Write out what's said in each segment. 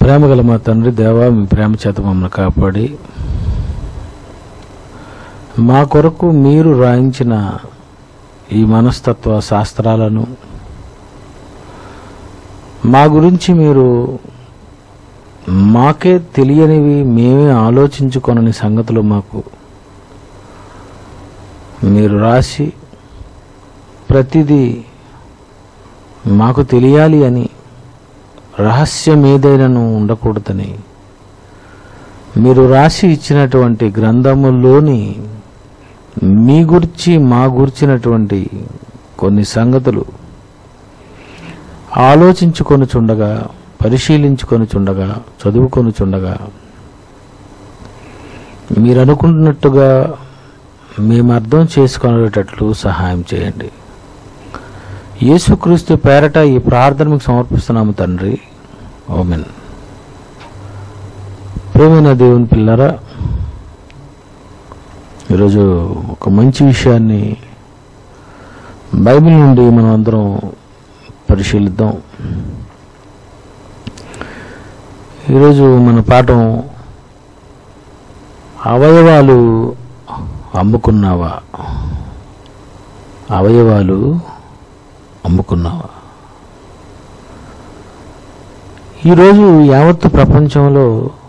ప్రేమగల మా తండ్రి దేవా మీ ప్రేమ చేత మమ్మల్ని కాపాడి మా కొరకు మీరు రాయించిన ఈ మనస్తత్వ శాస్త్రాలను మా గురించి మీరు మాకే తెలియనివి మేమే ఆలోచించుకొనని సంగతులు మాకు మీరు రాసి ప్రతిదీ మాకు తెలియాలి అని రహస్యం ఏదైనాను ఉండకూడదని మీరు రాసి ఇచ్చినటువంటి గ్రంథములోని మీ గురించి మా గురించినటువంటి కొన్ని సంగతులు ఆలోచించుకొనుచుండగా పరిశీలించుకొనుచుండగా చదువుకొనుచుండగా మీరు అనుకుంటున్నట్టుగా మేము అర్థం చేసుకునేటట్లు సహాయం చేయండి యేసుక్రీస్తు పేరట ఈ ప్రార్థన మీకు సమర్పిస్తున్నాము తండ్రి ఓమెన్ ప్రేమైన దేవుని పిల్లరా ఈరోజు ఒక మంచి విషయాన్ని బైబిల్ నుండి మనం అందరం పరిశీలిద్దాం ఈరోజు మన పాఠం అవయవాలు అమ్ముకున్నావా అవయవాలు అమ్ముకున్నావా ఈరోజు యావత్తు ప్రపంచంలో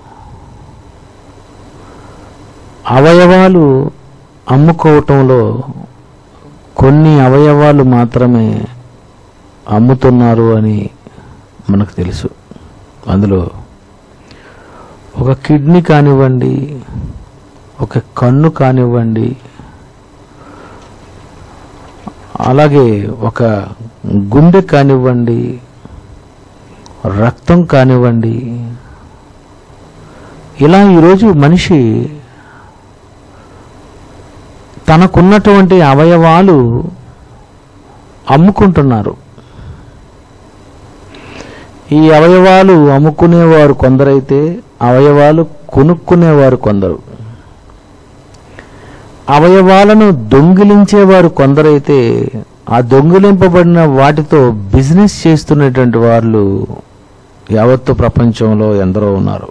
అవయవాలు అమ్ముకోవటంలో కొన్ని అవయవాలు మాత్రమే అమ్ముతున్నారు అని మనకు తెలుసు అందులో ఒక కిడ్నీ కానివ్వండి ఒక కన్ను కానివ్వండి అలాగే ఒక గుండె కానివ్వండి రక్తం కానివ్వండి ఇలా ఈరోజు మనిషి తనకున్నటువంటి అవయవాలు అమ్ముకుంటున్నారు ఈ అవయవాలు అమ్ముకునేవారు కొందరైతే అవయవాలు కొనుక్కునేవారు కొందరు అవయవాలను దొంగిలించేవారు కొందరైతే ఆ దొంగిలింపబడిన వాటితో బిజినెస్ చేస్తున్నటువంటి వాళ్ళు యావత్తు ప్రపంచంలో ఎందరో ఉన్నారు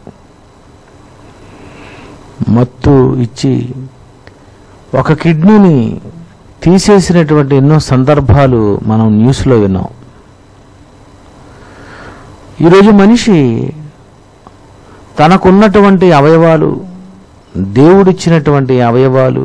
మత్తు ఇచ్చి ఒక కిడ్నీని తీసేసినటువంటి ఎన్నో సందర్భాలు మనం న్యూస్లో విన్నాం ఈరోజు మనిషి తనకున్నటువంటి అవయవాలు దేవుడిచ్చినటువంటి అవయవాలు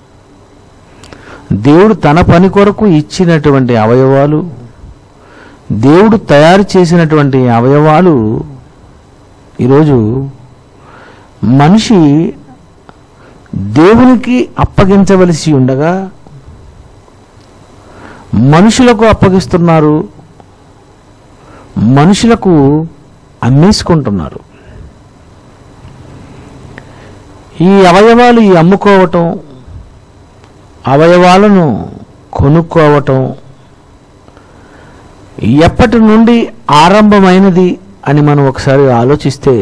దేవుడు తన పని కొరకు ఇచ్చినటువంటి అవయవాలు దేవుడు తయారు చేసినటువంటి అవయవాలు ఈరోజు మనిషి దేవునికి అప్పగించవలసి ఉండగా మనుషులకు అప్పగిస్తున్నారు మనుషులకు అమ్మేసుకుంటున్నారు ఈ అవయవాలు ఈ అమ్ముకోవటం అవయవాలను కొనుక్కోవటం ఎప్పటి నుండి ఆరంభమైనది అని మనం ఒకసారి ఆలోచిస్తే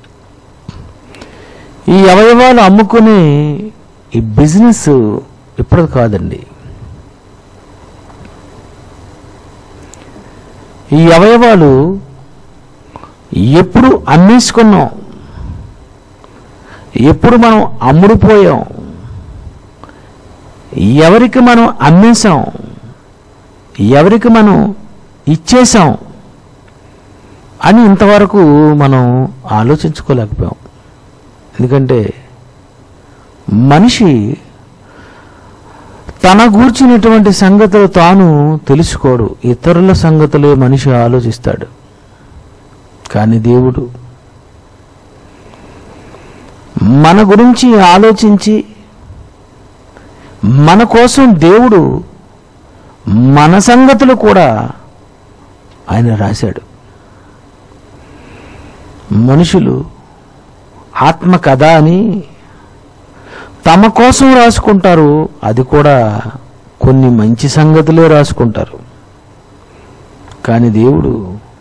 ఈ అవయవాలు అమ్ముకునే ఈ బిజినెస్ ఇప్పుడు కాదండి ఈ అవయవాలు ఎప్పుడు అమ్మేసుకున్నాం ఎప్పుడు మనం అమ్ముడుపోయాం ఎవరికి మనం అమ్మేశాం ఎవరికి మనం ఇచ్చేశాం అని ఇంతవరకు మనం ఆలోచించుకోలేకపోయాం ఎందుకంటే మనిషి తన గూర్చినటువంటి సంగతులు తాను తెలుసుకోడు ఇతరుల సంగతులే మనిషి ఆలోచిస్తాడు కానీ దేవుడు మన గురించి ఆలోచించి మన కోసం దేవుడు మన సంగతులు కూడా ఆయన రాశాడు మనుషులు ఆత్మ కథ అని తమ కోసం రాసుకుంటారు అది కూడా కొన్ని మంచి సంగతులే రాసుకుంటారు కానీ దేవుడు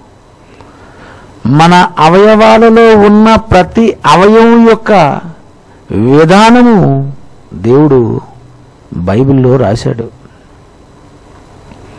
మన అవయవాలలో ఉన్న ప్రతి అవయవం యొక్క విధానము దేవుడు బైబిల్లో రాశాడు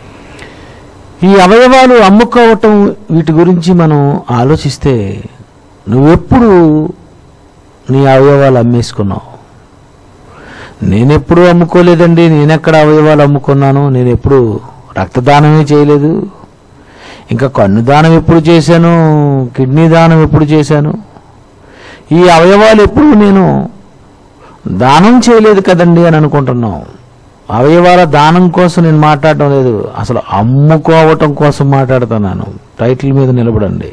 ఈ అవయవాలు అమ్ముకోవటం వీటి గురించి మనం ఆలోచిస్తే నువ్వెప్పుడు నీ అవయవాలు అమ్మేసుకున్నావు నేనెప్పుడు అమ్ముకోలేదండి నేనెక్కడ అవయవాలు అమ్ముకున్నాను నేను ఎప్పుడు రక్తదానమే చేయలేదు ఇంకా కన్ను దానం ఎప్పుడు చేశాను కిడ్నీ దానం ఎప్పుడు చేశాను ఈ అవయవాలు ఎప్పుడు నేను దానం చేయలేదు కదండి అని అనుకుంటున్నాం అవయవాల దానం కోసం నేను మాట్లాడటం లేదు అసలు అమ్ముకోవటం కోసం మాట్లాడుతున్నాను టైటిల్ మీద నిలబడండి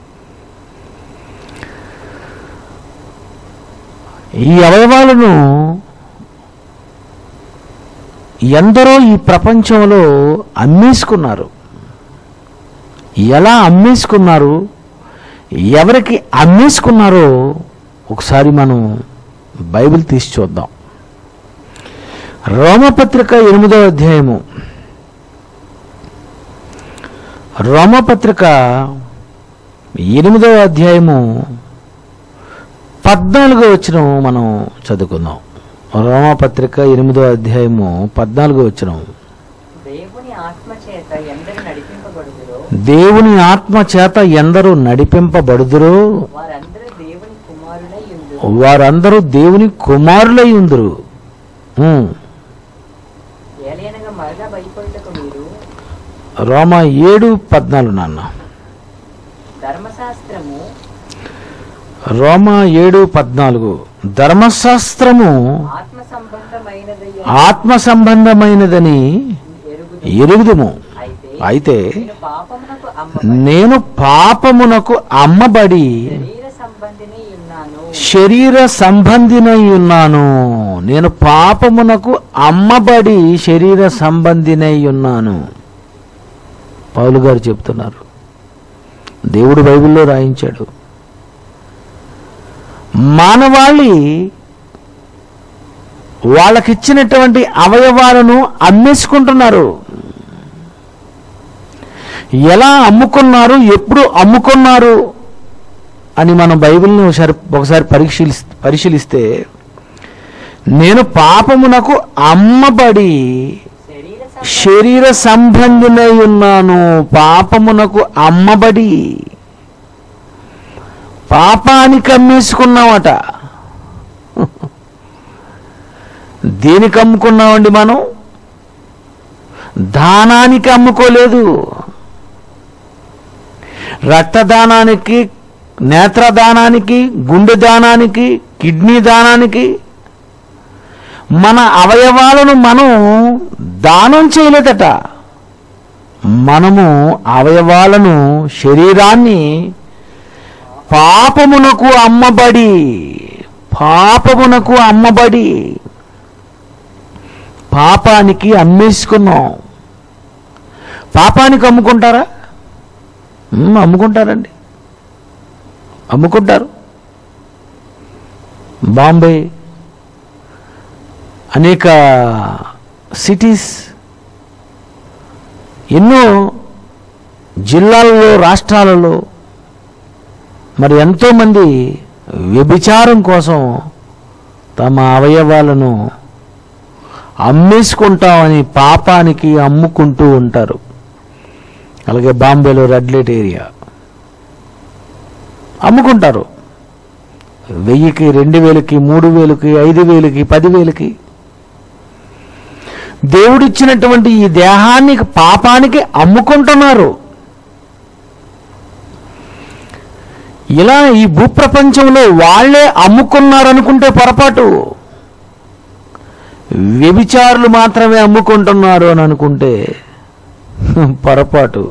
ఈ అవయవాలను ఎందరో ఈ ప్రపంచంలో అమ్మేసుకున్నారు ఎలా అమ్మేసుకున్నారు ఎవరికి అమ్మేసుకున్నారో ఒకసారి మనం బైబిల్ తీసి చూద్దాం రోమపత్రిక ఎనిమిదో అధ్యాయము రోమపత్రిక ఎనిమిదో అధ్యాయము పద్నాలుగో వచ్చిన మనం చదువుకుందాం రోమపత్రిక ఎనిమిదో అధ్యాయము పద్నాలుగో వచ్చిన దేవుని ఆత్మ చేత ఎందరు నడిపింపబడుదురో దేవుని ఆత్మ చేత ఎందరూ నడిపింపబడుదురో వారందరూ దేవుని కుమారులై ఉందురు వారందరూ దేవుని కుమారులై ఉందరు ఉమ్. ఏలయనగా మరలా భయపడుటకు మీరు రోమ ఏడు పద్నాలుగు నాన్న ధర్మశాస్త్రము రోమ ఏడు పద్నాలుగు ధర్మశాస్త్రము ఆత్మ సంబంధమైనది ఆత్మ సంబంధమైనదని ఎరుగుదు ఎరుగుదుము అయితే అయితే నేను పాపమునకు అమ్మ నేను పాపమునకు అమ్మబడి శరీర సంబంధిని ఉన్నాను శరీర సంబంధినై ఉన్నాను నేను పాపమునకు అమ్మబడి శరీర సంబంధినై ఉన్నాను పౌలు గారు చెప్తున్నారు దేవుడు బైబిల్లో రాయించాడు మానవాళి వాళ్ళకిచ్చినటువంటి అవయవాలను అమ్మేసుకుంటున్నారు ఎలా అమ్ముకున్నారు ఎప్పుడు అమ్ముకున్నారు అని మనం బైబిల్ని ఒకసారి ఒకసారి పరిశీలి పరిశీలిస్తే నేను పాపమునకు అమ్మబడి శరీర సం- శరీర సంబంధినై ఉన్నాను పాపమునకు అమ్మబడి పాపానికి అమ్మేసుకున్నామట దేనికి అమ్ముకున్నామండి మనం దానానికి అమ్ముకోలేదు రక్తదానానికి నేత్రదానానికి గుండె దానానికి కిడ్నీ దానానికి మన అవయవాలను మనం దానం చేయలేదట మనము అవయవాలను శరీరాన్ని పాపమునకు అమ్మబడి పాపమునకు అమ్మబడి పాపానికి అమ్మేసుకున్నాం పాపానికి అమ్ముకుంటారా మ్మ్, అమ్ముకుంటారండి అమ్ముకుంటారు బాంబే అనేక సిటీస్ ఎన్నో జిల్లాలలో రాష్ట్రాలలో మరి ఎంతోమంది వ్యభిచారం కోసం తమ అవయవాలను అమ్మేసుకుంటామని పాపానికి అమ్ముకుంటూ ఉంటారు అలాగే బాంబేలో రెడ్ లైట్ ఏరియా అమ్ముకుంటారు వెయ్యికి రెండు వేలకి మూడు వేలకి ఐదు వేలకి పదివేలకి దేవుడిచ్చినటువంటి ఈ దేహాన్ని పాపానికి అమ్ముకుంటున్నారు ఇలా ఈ భూప్రపంచంలో వాళ్ళే అమ్ముకున్నారనుకుంటే పొరపాటు వ్యభిచారులు మాత్రమే అమ్ముకుంటున్నారు అని అనుకుంటే పొరపాటు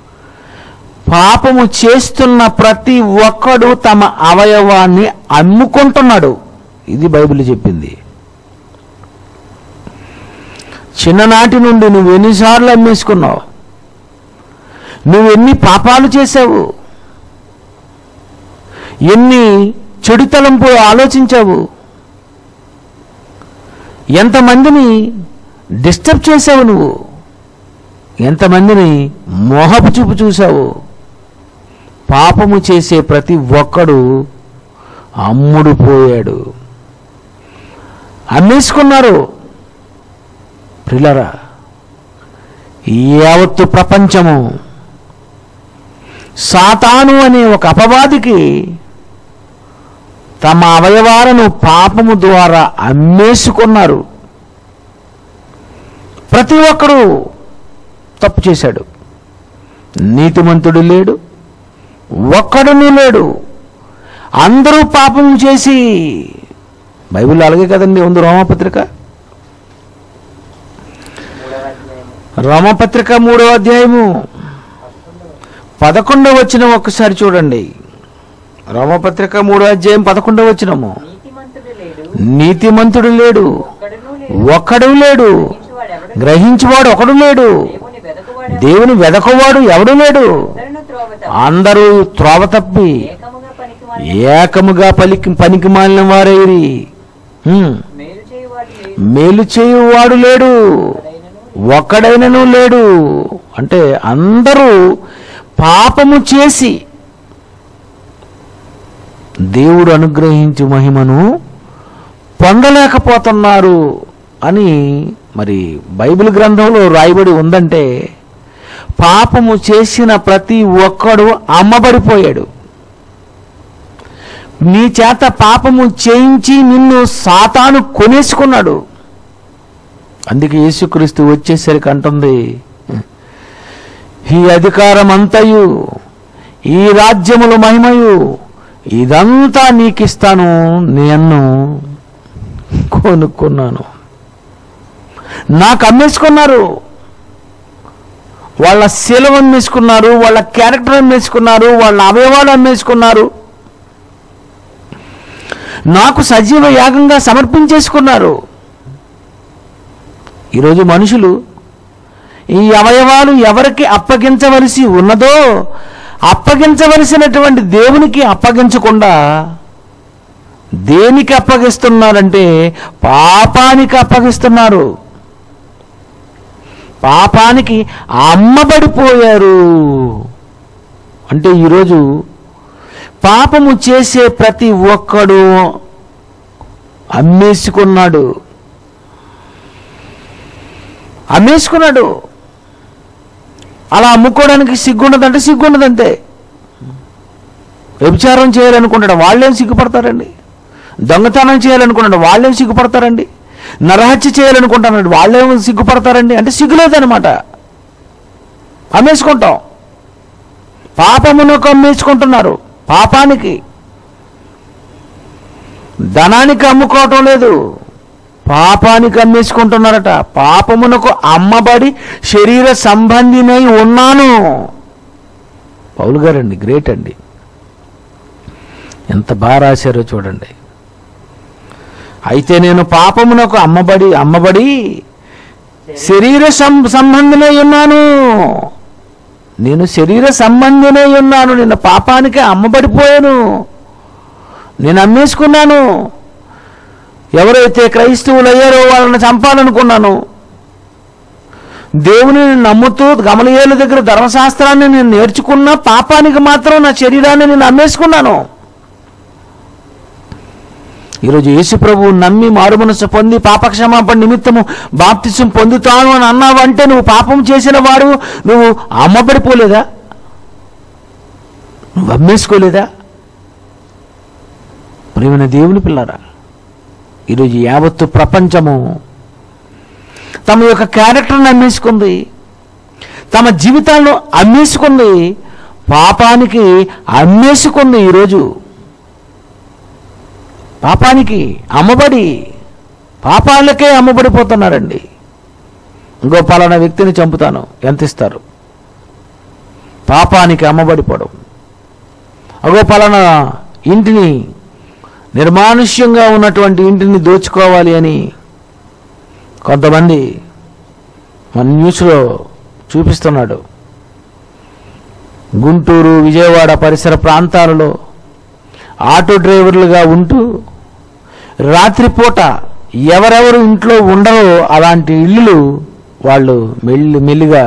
పాపము చేస్తున్న ప్రతి ఒక్కడు తమ అవయవాన్ని అమ్ముకుంటున్నాడు ఇది బైబిల్ చెప్పింది చిన్ననాటి నుండి నువ్వు ఎన్నిసార్లు అమ్మేసుకున్నావు నువ్వు ఎన్ని పాపాలు చేశావు ఎన్ని చెడు తలంపు ఆలోచించావు ఎంతమందిని డిస్టర్బ్ చేసావు నువ్వు ఎంతమందిని మోహపు చూపు చూశావు పాపము చేసే ప్రతి ఒక్కడు అమ్ముడు పోయాడు అమ్మేసుకున్నారు ప్రిలరా యావత్తు ప్రపంచము సాతాను అనే ఒక అపవాదికి తమ అవయవాలను పాపము ద్వారా అమ్మేసుకున్నారు ప్రతి ఒక్కడు తప్పు చేశాడు నీతిమంతుడు లేడు ఒక్కడుని లేడు అందరూ పాపం చేసి బైబిల్ అలాగే కదండి ఉంది రోమపత్రిక మూడవ అధ్యాయము రోమపత్రిక మూడవ అధ్యాయము పదకొండవ వచ్చిన ఒక్కసారి చూడండి రోమపత్రిక మూడో అధ్యాయం పదకొండవ వచ్చినము నీతిమంతుడు లేడు నీతిమంతుడు లేడు ఒక్కడునూ లేడు ఒక్కడు లేడు గ్రహించువాడెవడు? గ్రహించువాడు ఒకడు లేడు దేవుని వెదకువాడు దేవుని వెదకవాడు ఎవడు లేడు అందరినూ త్రోవ తప్పి అందరూ త్రోవ తప్పి ఏకముగా పనికి ఏకముగా పలికి పనికి మాలిన వారైరి హ్మ్. మేలు చేయువాడు లేడు మేలు చేయువాడు లేడు ఎవడైనను ఒక్కడైనను లేడు అంటే అందరూ పాపము చేసి దేవుడు అనుగ్రహించు మహిమను పొందలేకపోతున్నారు అని మరి బైబిల్ గ్రంథంలో రాయబడి ఉందంటే పాపము చేసిన ప్రతి ఒక్కడు అమ్మబడిపోయాడు నీ చేత పాపము చేయించి నిన్ను సాతాను కొనేసుకున్నాడు అందుకే యేసుక్రీస్తు వచ్చేసరికి అంటుంది ఈ అధికారం అంతయు ఈ రాజ్యముల మహిమయు ఇదంతా నీకిస్తాను నేను కొనుక్కున్నాను నాకు అమ్మేసుకున్నారు వాళ్ళ శీలం అమ్మేసుకున్నారు వాళ్ళ క్యారెక్టర్ అమ్మేసుకున్నారు వాళ్ళ అవయవాలు అమ్మేసుకున్నారు నాకు సజీవ యాగంగా సమర్పించేసుకున్నారు ఈరోజు మనుషులు ఈ అవయవాలు ఎవరికి అప్పగించవలసి ఉన్నదో అప్పగించవలసినటువంటి దేవునికి అప్పగించకుండా దేనికి అప్పగిస్తున్నారంటే పాపానికి అప్పగిస్తున్నారు పాపానికి అమ్మబడిపోయారు అంటే ఈరోజు పాపము చేసే ప్రతి ఒక్కడు అమ్మేసుకున్నాడు అమ్మేసుకున్నాడు అలా అమ్ముకోవడానికి సిగ్గుండదంటే సిగ్గుండదంతే వ్యభిచారం చేయాలనుకుంటాడు వాళ్ళేం సిగ్గుపడతారండి దొంగతనం చేయాలనుకుంటాడు వాళ్ళేం సిగ్గుపడతారండి నరహత్య చేయాలనుకుంటానండి వాళ్ళేం సిగ్గుపడతారండి అంటే సిగ్గులేదనమాట అమ్మేసుకుంటాం పాపమునకు అమ్మేసుకుంటున్నారు పాపానికి ధనానికి అమ్ముకోవటం లేదు పాపానికి అమ్మేసుకుంటున్నారట పాపమునకు అమ్మబడి శరీర సంబంధినై ఉన్నాను పౌలు గారండి గ్రేట్ అండి ఎంత బాగా రాశారో చూడండి అయితే నేను పాపమునకు అమ్మబడి అమ్మబడి శరీర సం సంబంధినై ఉన్నాను నేను శరీర సంబంధినై ఉన్నాను నిన్న పాపానికి అమ్మబడిపోయాను నేను అమ్మేసుకున్నాను ఎవరైతే క్రైస్తవులు అయ్యారో వాళ్ళని చంపాలనుకున్నాను దేవుని నమ్ముతూ గమలయేల దగ్గర ధర్మశాస్త్రాన్ని నేను నేర్చుకున్న పాపానికి మాత్రం నా శరీరాన్ని నేను అమ్మేసుకున్నాను ఈరోజు యేసు ప్రభువు నమ్మి మారుమనసు పొంది పాపక్షమాపణ నిమిత్తము బాప్తిసం పొందుతాను అని అన్నావంటే నువ్వు పాపం చేసిన వాడు నువ్వు అమ్మబడిపోలేదా నువ్వు అమ్మేసుకోలేదా ప్రేమైన దేవుని పిల్లరా ఈరోజు యావత్తు ప్రపంచము తమ యొక్క క్యారెక్టర్ని అమ్మేసుకుంది తమ జీవితాలను అమ్మేసుకుంది పాపానికి అమ్మేసుకుంది ఈరోజు పాపానికి అమ్మబడి పాపాలకే అమ్మబడిపోతున్నారండి ఇంకో పలానా వ్యక్తిని చంపుతాను ఎంత ఇస్తారు పాపానికి అమ్మబడిపోవడం అగో పలానా ఇంటిని నిర్మానుష్యంగా ఉన్నటువంటి ఇంటిని దోచుకోవాలి అని కొంతమంది మన న్యూస్లో చూపిస్తున్నాడు గుంటూరు విజయవాడ పరిసర ప్రాంతాలలో ఆటో డ్రైవర్లుగా ఉంటూ రాత్రిపూట ఎవరెవరు ఇంట్లో ఉండరో అలాంటి ఇల్లులు వాళ్ళు మెల్లి మెల్లిగా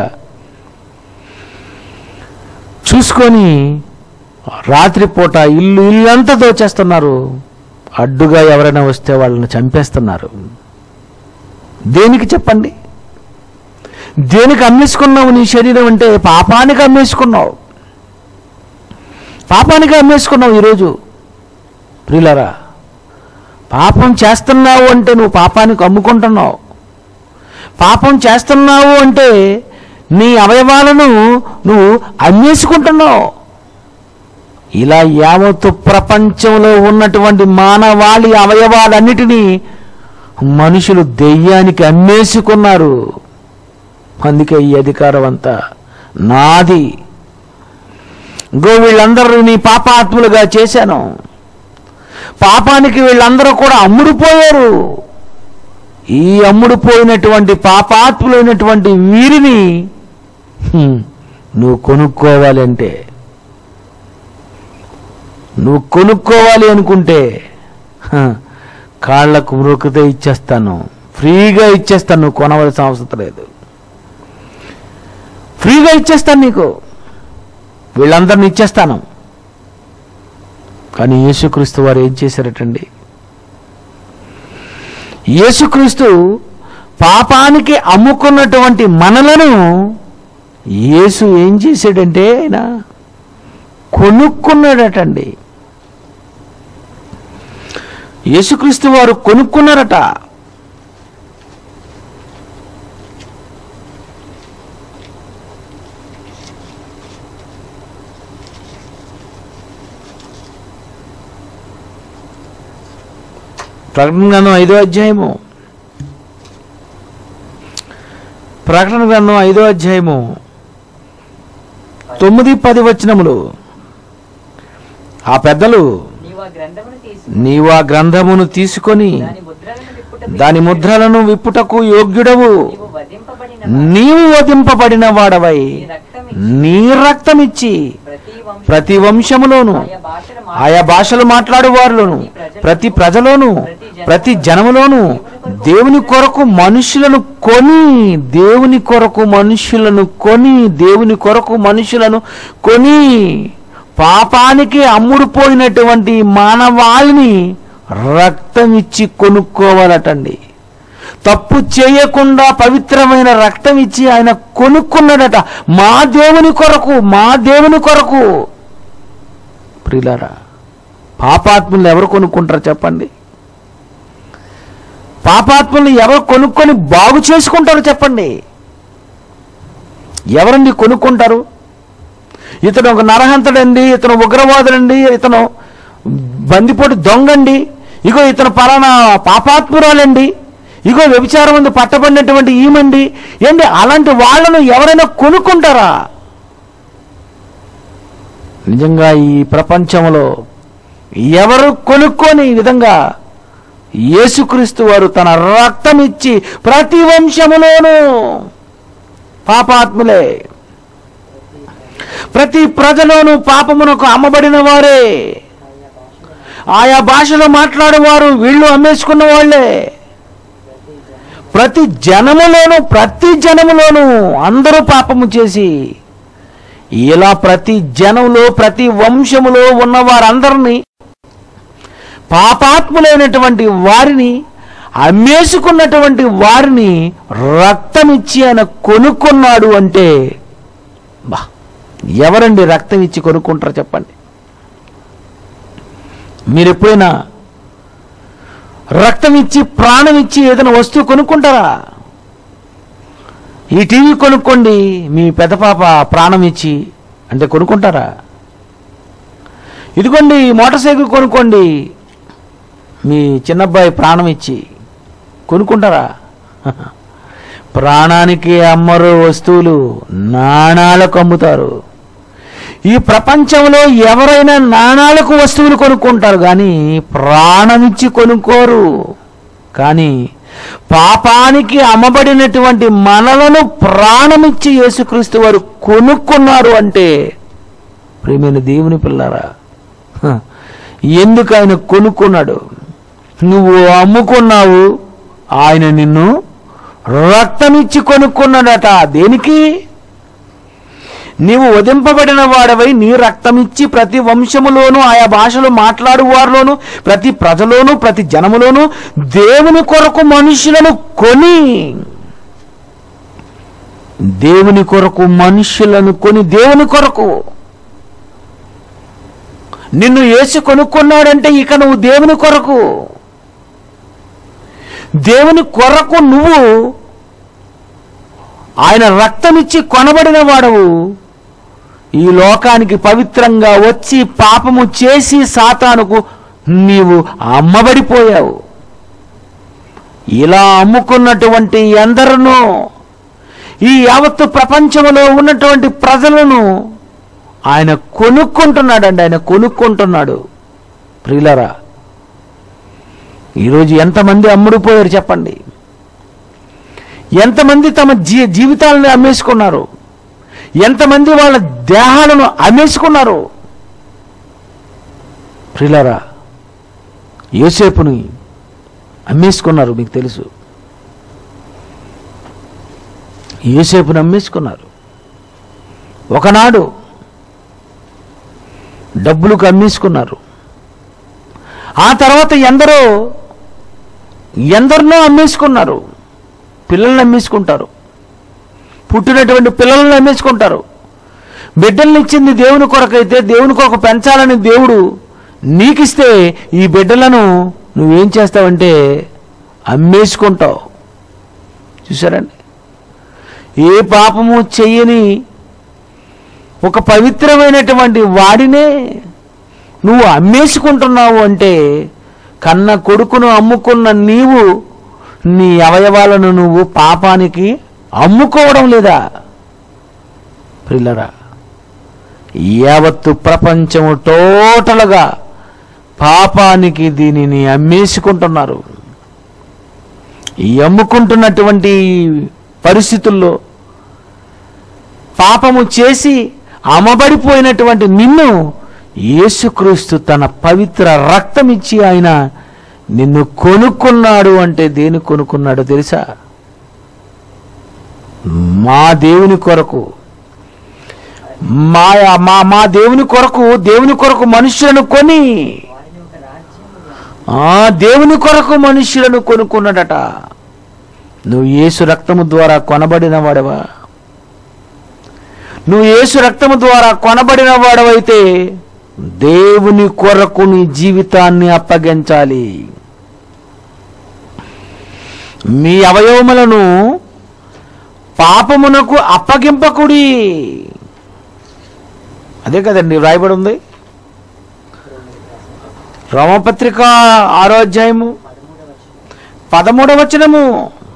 చూసుకొని రాత్రిపూట ఇల్లు ఇల్లంతా దోచేస్తున్నారు అడ్డుగా ఎవరైనా వస్తే వాళ్ళని చంపేస్తున్నారు దేనికి చెప్పండి దేనికి అమ్మేసుకున్నావు నీ శరీరం అంటే పాపానికి అమ్మేసుకున్నావు పాపానికి అమ్మేసుకున్నావు ఈరోజు ప్రియులరా పాపం చేస్తున్నావు అంటే నువ్వు పాపానికి అమ్ముకుంటున్నావు పాపం చేస్తున్నావు అంటే నీ అవయవాలను నువ్వు అమ్మేసుకుంటున్నావు ఇలా యావత్తు ప్రపంచంలో ఉన్నటువంటి మానవాళి అవయవాలన్నిటినీ మనుషులు దెయ్యానికి అమ్మేసుకున్నారు అందుకే ఈ అధికారం అంతా నాది గో వీళ్ళందరూ నీ పాపాత్ములుగా చేశాను పాపానికి వీళ్ళందరూ కూడా అమ్ముడుపోయారు ఈ అమ్ముడుపోయినటువంటి పాపాత్ములైనటువంటి వీరిని హ్మ్, నువ్వు కొనుక్కోవాలి అంటే నువ్వు కొనుక్కోవాలి అనుకుంటే హ, కాళ్ళకు మృకతే ఇచ్చేస్తాను ఫ్రీగా ఇచ్చేస్తాను నువ్వు కొనవలసిన అవసరం లేదు ఫ్రీగా ఇచ్చేస్తాను నీకు వీళ్ళందరిని ఇచ్చేస్తాను కానీ యేసుక్రీస్తు వారు ఏం చేశారటండి యేసుక్రీస్తు పాపానికి అమ్ముకున్నటువంటి మనలను యేసు ఏం చేశాడంటే ఆయన కొనుక్కున్నాడటండి యేసుక్రీస్తు వారు కొనుక్కున్నారట ప్రకటన గ్రంథం ఐదో అధ్యాయము ప్రకటన గ్రంథం ఐదో అధ్యాయము తొమ్మిది పది వచనములు ఆ పెద్దలు నీవు ఆ గ్రంథమును తీసి నీవు ఆ గ్రంథమును తీసుకొని దాని ముద్రలను విప్పుట దాని ముద్రలను విప్పుటకు యోగ్యుడవు నీవు వధింపబడిన నీవు వధింపబడిన వాడవై నీ రక్తమి నీ రక్తమిచ్చి ప్రతి వంశ ప్రతి వంశములోను ఆయా భాషల ఆయా భాషలు మాట్లాడు వారిలోను ప్రతి ప్రజలోను ప్రతి జనములోను దేవుని కొరకు మనుషులను కొని దేవుని కొరకు మనుషులను కొని దేవుని కొరకు మనుషులను కొని పాపానికి అమ్ముడుపోయినటువంటి మానవాళిని రక్తం ఇచ్చి కొనుక్కోవాలటండి తప్పు చేయకుండా పవిత్రమైన రక్తం ఇచ్చి ఆయన కొనుక్కున్నాడట మా దేవుని కొరకు మా దేవుని కొరకు ప్రియులారా పాపాత్ములు ఎవరు కొనుక్కుంటారు చెప్పండి పాపాత్ముల్ని ఎవరు కొనుక్కొని బాగు చేసుకుంటారు చెప్పండి ఎవరండి కొనుక్కుంటారు ఇతను ఒక నరహంతుడండి ఇతను ఉగ్రవాదుడండి ఇతను బందిపోటు దొంగండి ఇగో ఇతను పలానా పాపాత్మురాలండి ఇగో వ్యభిచారం ముందు పట్టబడినటువంటి ఈమండి ఏంటి అలాంటి వాళ్ళను ఎవరైనా కొనుక్కుంటారా నిజంగా ఈ ప్రపంచంలో ఎవరు కొనుక్కొని ఈ విధంగా యేసుక్రీస్తు వారు తన రక్తం ఇచ్చి ప్రతి వంశములోనూ పాపాత్ములే ప్రతి ప్రజలోనూ పాపమునకు అమ్మబడిన వారే ఆయా భాషలో మాట్లాడేవారు వీళ్ళు అమ్మేసుకున్న వాళ్ళే ప్రతి జనములోను ప్రతి జనములోను అందరూ పాపము చేసి ఇలా ప్రతి జనంలో ప్రతి వంశములో ఉన్న వారందరినీ పాపాత్ములైనటువంటి వారిని అమ్మేసుకున్నటువంటి వారిని రక్తమిచ్చి ఆయన కొనుక్కున్నాడు అంటే బా ఎవరండి రక్తం ఇచ్చి కొనుక్కుంటారు చెప్పండి మీరు ఎప్పుడైనా రక్తం ఇచ్చి ప్రాణం ఇచ్చి ఏదైనా వస్తువు కొనుక్కుంటారా ఈ టీవీ కొనుక్కోండి మీ పెద్ద పాప ప్రాణం ఇచ్చి అంటే కొనుక్కుంటారా ఇదిగోండి ఈ మోటార్ సైకిల్ కొనుక్కోండి మీ చిన్నబ్బాయి ప్రాణం ఇచ్చి కొనుక్కుంటారా ప్రాణానికి అమ్మరు వస్తువులు నాణాలకు అమ్ముతారు ఈ ప్రపంచంలో ఎవరైనా నాణాలకు వస్తువులు కొనుక్కుంటారు కానీ ప్రాణమిచ్చి కొనుక్కోరు కానీ పాపానికి అమ్మబడినటువంటి మనలను ప్రాణమిచ్చి యేసుక్రీస్తు వారు కొనుక్కున్నారు అంటే ప్రేమైన దేవుని పిల్లారా హ, ఎందుకు ఆయన కొనుక్కున్నాడు నువ్వు అమ్ముకున్నావు ఆయన నిన్ను రక్తమిచ్చి కొనుక్కున్నాడట దేనికి నీవు వధింపబడిన వాడవై నీ రక్తమిచ్చి ప్రతి వంశములోను ఆయా భాషలు మాట్లాడు వారిలోను ప్రతి ప్రజలోను ప్రతి జనములోను దేవుని కొరకు మనుషులను కొని దేవుని కొరకు మనుషులను కొని దేవుని కొరకు నిన్ను ఏసి కొనుక్కున్నాడంటే ఇక నువ్వు దేవుని కొరకు దేవుని కొరకు నువ్వు ఆయన రక్తమిచ్చి కొనబడిన వాడవు ఈ లోకానికి పవిత్రంగా వచ్చి పాపము చేసి సాతానుకు నీవు అమ్మబడిపోయావు ఇలా అమ్ముకున్నటువంటి ఎందరినో ఈ యావత్తు ప్రపంచంలో ఉన్నటువంటి ప్రజలను ఆయన కొనుక్కుంటున్నాడండి ఆయన కొనుక్కుంటున్నాడు ప్రియులరా ఈరోజు ఎంతమంది అమ్ముడుపోయారు చెప్పండి ఎంతమంది తమ జీ జీవితాలను అమ్మేసుకున్నారు ఎంతమంది వాళ్ళ దేహాలను అమ్మేసుకున్నారు ప్రియులరా యోసేపుని అమ్మేసుకున్నారు మీకు తెలుసు యోసేపుని అమ్మేసుకున్నారు ఒకనాడు డబ్బులకు అమ్మేసుకున్నారు ఆ తర్వాత ఎందరో ఎందరినో అమ్మేసుకున్నారు పిల్లల్ని అమ్మేసుకుంటారు పుట్టినటువంటి పిల్లలను అమ్మేసుకుంటారు బిడ్డల్ని ఇచ్చింది దేవుని కొరకైతే దేవుని కొరకు పెంచాలని దేవుడు నీకిస్తే ఈ బిడ్డలను నువ్వేం చేస్తావంటే అమ్మేసుకుంటావు చూసారండి ఏ పాపము చెయ్యని ఒక పవిత్రమైనటువంటి వాడినే నువ్వు అమ్మేసుకుంటున్నావు అంటే కన్న కొడుకును అమ్ముకున్న నీవు నీ అవయవాలను నువ్వు పాపానికి అమ్ముకోవడం లేదా ప్రిల్లరా యావత్తు ప్రపంచము టోటల్గా పాపానికి దీనిని అమ్మేసుకుంటున్నారు ఈ అమ్ముకుంటున్నటువంటి పరిస్థితుల్లో పాపము చేసి అమ్మబడిపోయినటువంటి నిన్ను యేసుక్రీస్తు తన పవిత్ర రక్తం ఇచ్చి ఆయన నిన్ను కొనుక్కున్నాడు అంటే దేని కొనుక్కున్నాడో తెలుసా మా దేవుని కొరకు మా మా మా దేవుని కొరకు దేవుని కొరకు మనుషులను కొని వారిని ఒక రాజ్యముగా ఆ దేవుని కొరకు మనుష్యులను కొనుక్కున్నాడట నువ్వు యేసు రక్తము ద్వారా కొనబడిన వాడవా నువ్వు యేసు రక్తము ద్వారా కొనబడిన వాడవైతే దేవుని కొరకు నీ జీవితాన్ని అప్పగించాలి మీ అవయవములను పాపమునకు అప్పగింపకుడి అదే కదండి రాయబడి ఉంది రోమపత్రిక ఆరో అధ్యాయము పదమూడవ వచనము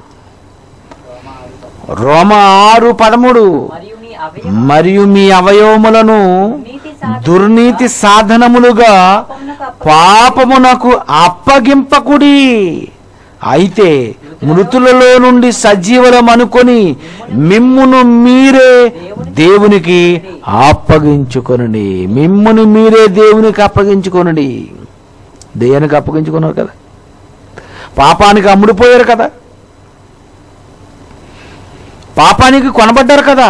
రోమ ఆరు పదమూడు మరియు నీ అవయవ మరియు మీ అవయవములను నీతి సాధన దుర్నీతి సాధనములుగా పాపమునకు అప్పగింపకుడి అయితే మృతులలో నుండి సజీవులం అనుకొని మిమ్మును మీరే దేవునికి అప్పగించుకొనండి మిమ్మును మీరే దేవునికి అప్పగించుకొనండి దేనికి అప్పగించుకున్నారు కదా పాపానికి అమ్ముడిపోయారు కదా పాపానికి కొనబడ్డారు కదా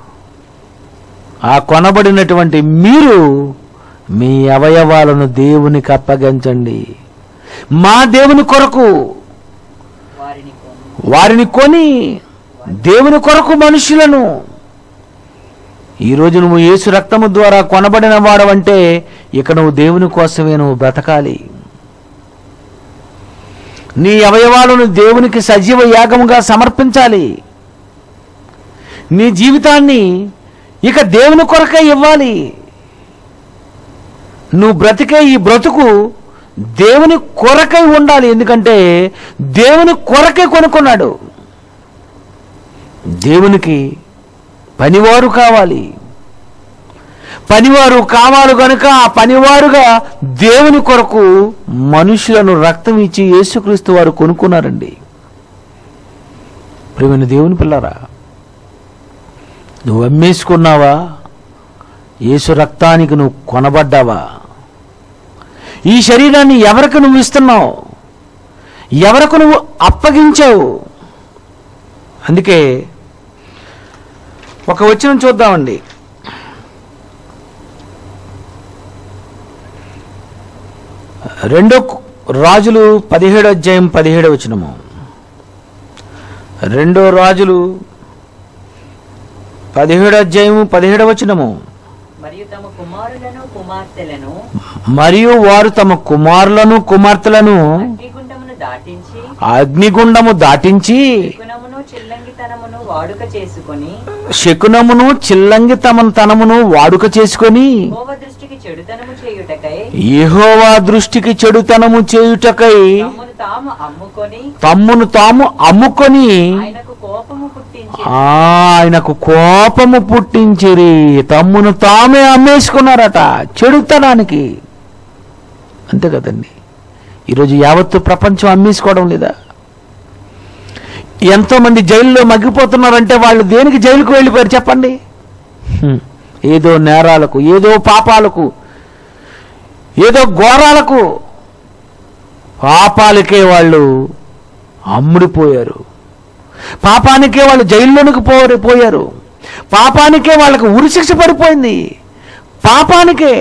ఆ కొనబడినటువంటి మీరు మీ అవయవాలను దేవునికి అప్పగించండి మా దేవుని కొరకు వారిని కొని వారిని కొని దేవుని కొరకు మనుషులను ఈరోజు నువ్వు యేసు రక్తము ద్వారా కొనబడిన వాడవంటే ఇక నువ్వు దేవుని కోసమే నువ్వు బ్రతకాలి నీ అవయవాలను దేవునికి సజీవ యాగముగా సమర్పించాలి నీ జీవితాన్ని ఇక దేవుని కొరకే ఇవ్వాలి నువ్వు బ్రతికే ఈ బ్రతుకు దేవుని కొరకై ఉండాలి ఎందుకంటే దేవుని కొరకే కొనుక్కున్నాడు దేవునికి పనివారు కావాలి పనివారు కావాలి కనుక ఆ పనివారుగా దేవుని కొరకు మనుషులను రక్తం ఇచ్చి యేసుక్రీస్తు వారు కొనుక్కున్నారండి ప్రేమైన దేవుని పిల్లరా నువ్వు అమ్మేసుకున్నావా యేసు రక్తానికి నువ్వు కొనబడ్డావా ఈ శరీరాన్ని ఎవరికి నువ్వు ఇస్తున్నావు ఎవరికి నువ్వు అప్పగించావు అందుకే ఒక వచనం చూద్దామండి రెండో కు- రాజులు పదిహేడు అధ్యాయం పదిహేడు వచనము రెండో రాజులు పదిహేడు అధ్యాయము పదిహేడు వచనము మరియు తమ కుమారులను కుమార్తెలను మరియు వారు తమ కుమారులను కుమార్తెలను అగ్నిగుండమును దాటించి అగ్నిగుండము దాటించి శకునమును చిల్లంగితనమును వాడుక చేసుకొని శకునమును చిల్లంగి తమను తనమును వాడుక చేసుకొని యెహోవా దృష్టికి చెడుతనము చేయుటకై యెహోవా దృష్టికి చెడుతనము చేయుటకై తమ్మును తాము అమ్ముకొని తమ్మును తాము అమ్ముకొని ఆయనకు కోపము పుట్టించి ఆ, ఆయనకు కోపము పుట్టించిరి తమ్మును తామే అమ్మేసుకున్నారట చెడుతనానికి అంతే కదండి ఈరోజు యావత్తు ప్రపంచం అమ్మేసుకోవడం లేదా ఎంతో మంది జైల్లో మగ్గిపోతున్నారంటే వాళ్ళు దేనికి జైలుకు వెళ్ళిపోయారు చెప్పండి హ్మ్. ఏదో నేరాలకు ఏదో పాపాలకు ఏదో ఘోరాలకు పాపాలకే వాళ్ళు అమ్ముడిపోయారు పాపానికే వాళ్ళు జైల్లోనికి పోరు పోయారు పాపానికే వాళ్ళకు ఉరిశిక్ష పడిపోయింది పాపానికే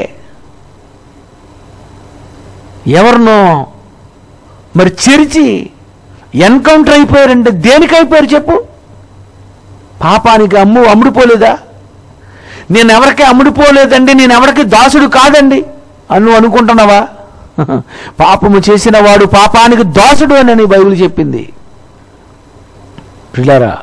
ఎవరినో మరి చెరిచి ఎన్కౌంటర్ అయిపోయారంటే దేనికి అయిపోయారు చెప్పు పాపానికి అమ్ము అమ్ముడిపోలేదా నేను ఎవరికి అమ్ముడిపోలేదండి నేను ఎవరికి దాసుడు కాదండి అని నువ్వు అనుకుంటున్నావా పాపము చేసిన వాడు పాపానికి దాసుడు అని బైబిల్ చెప్పింది పిల్లరా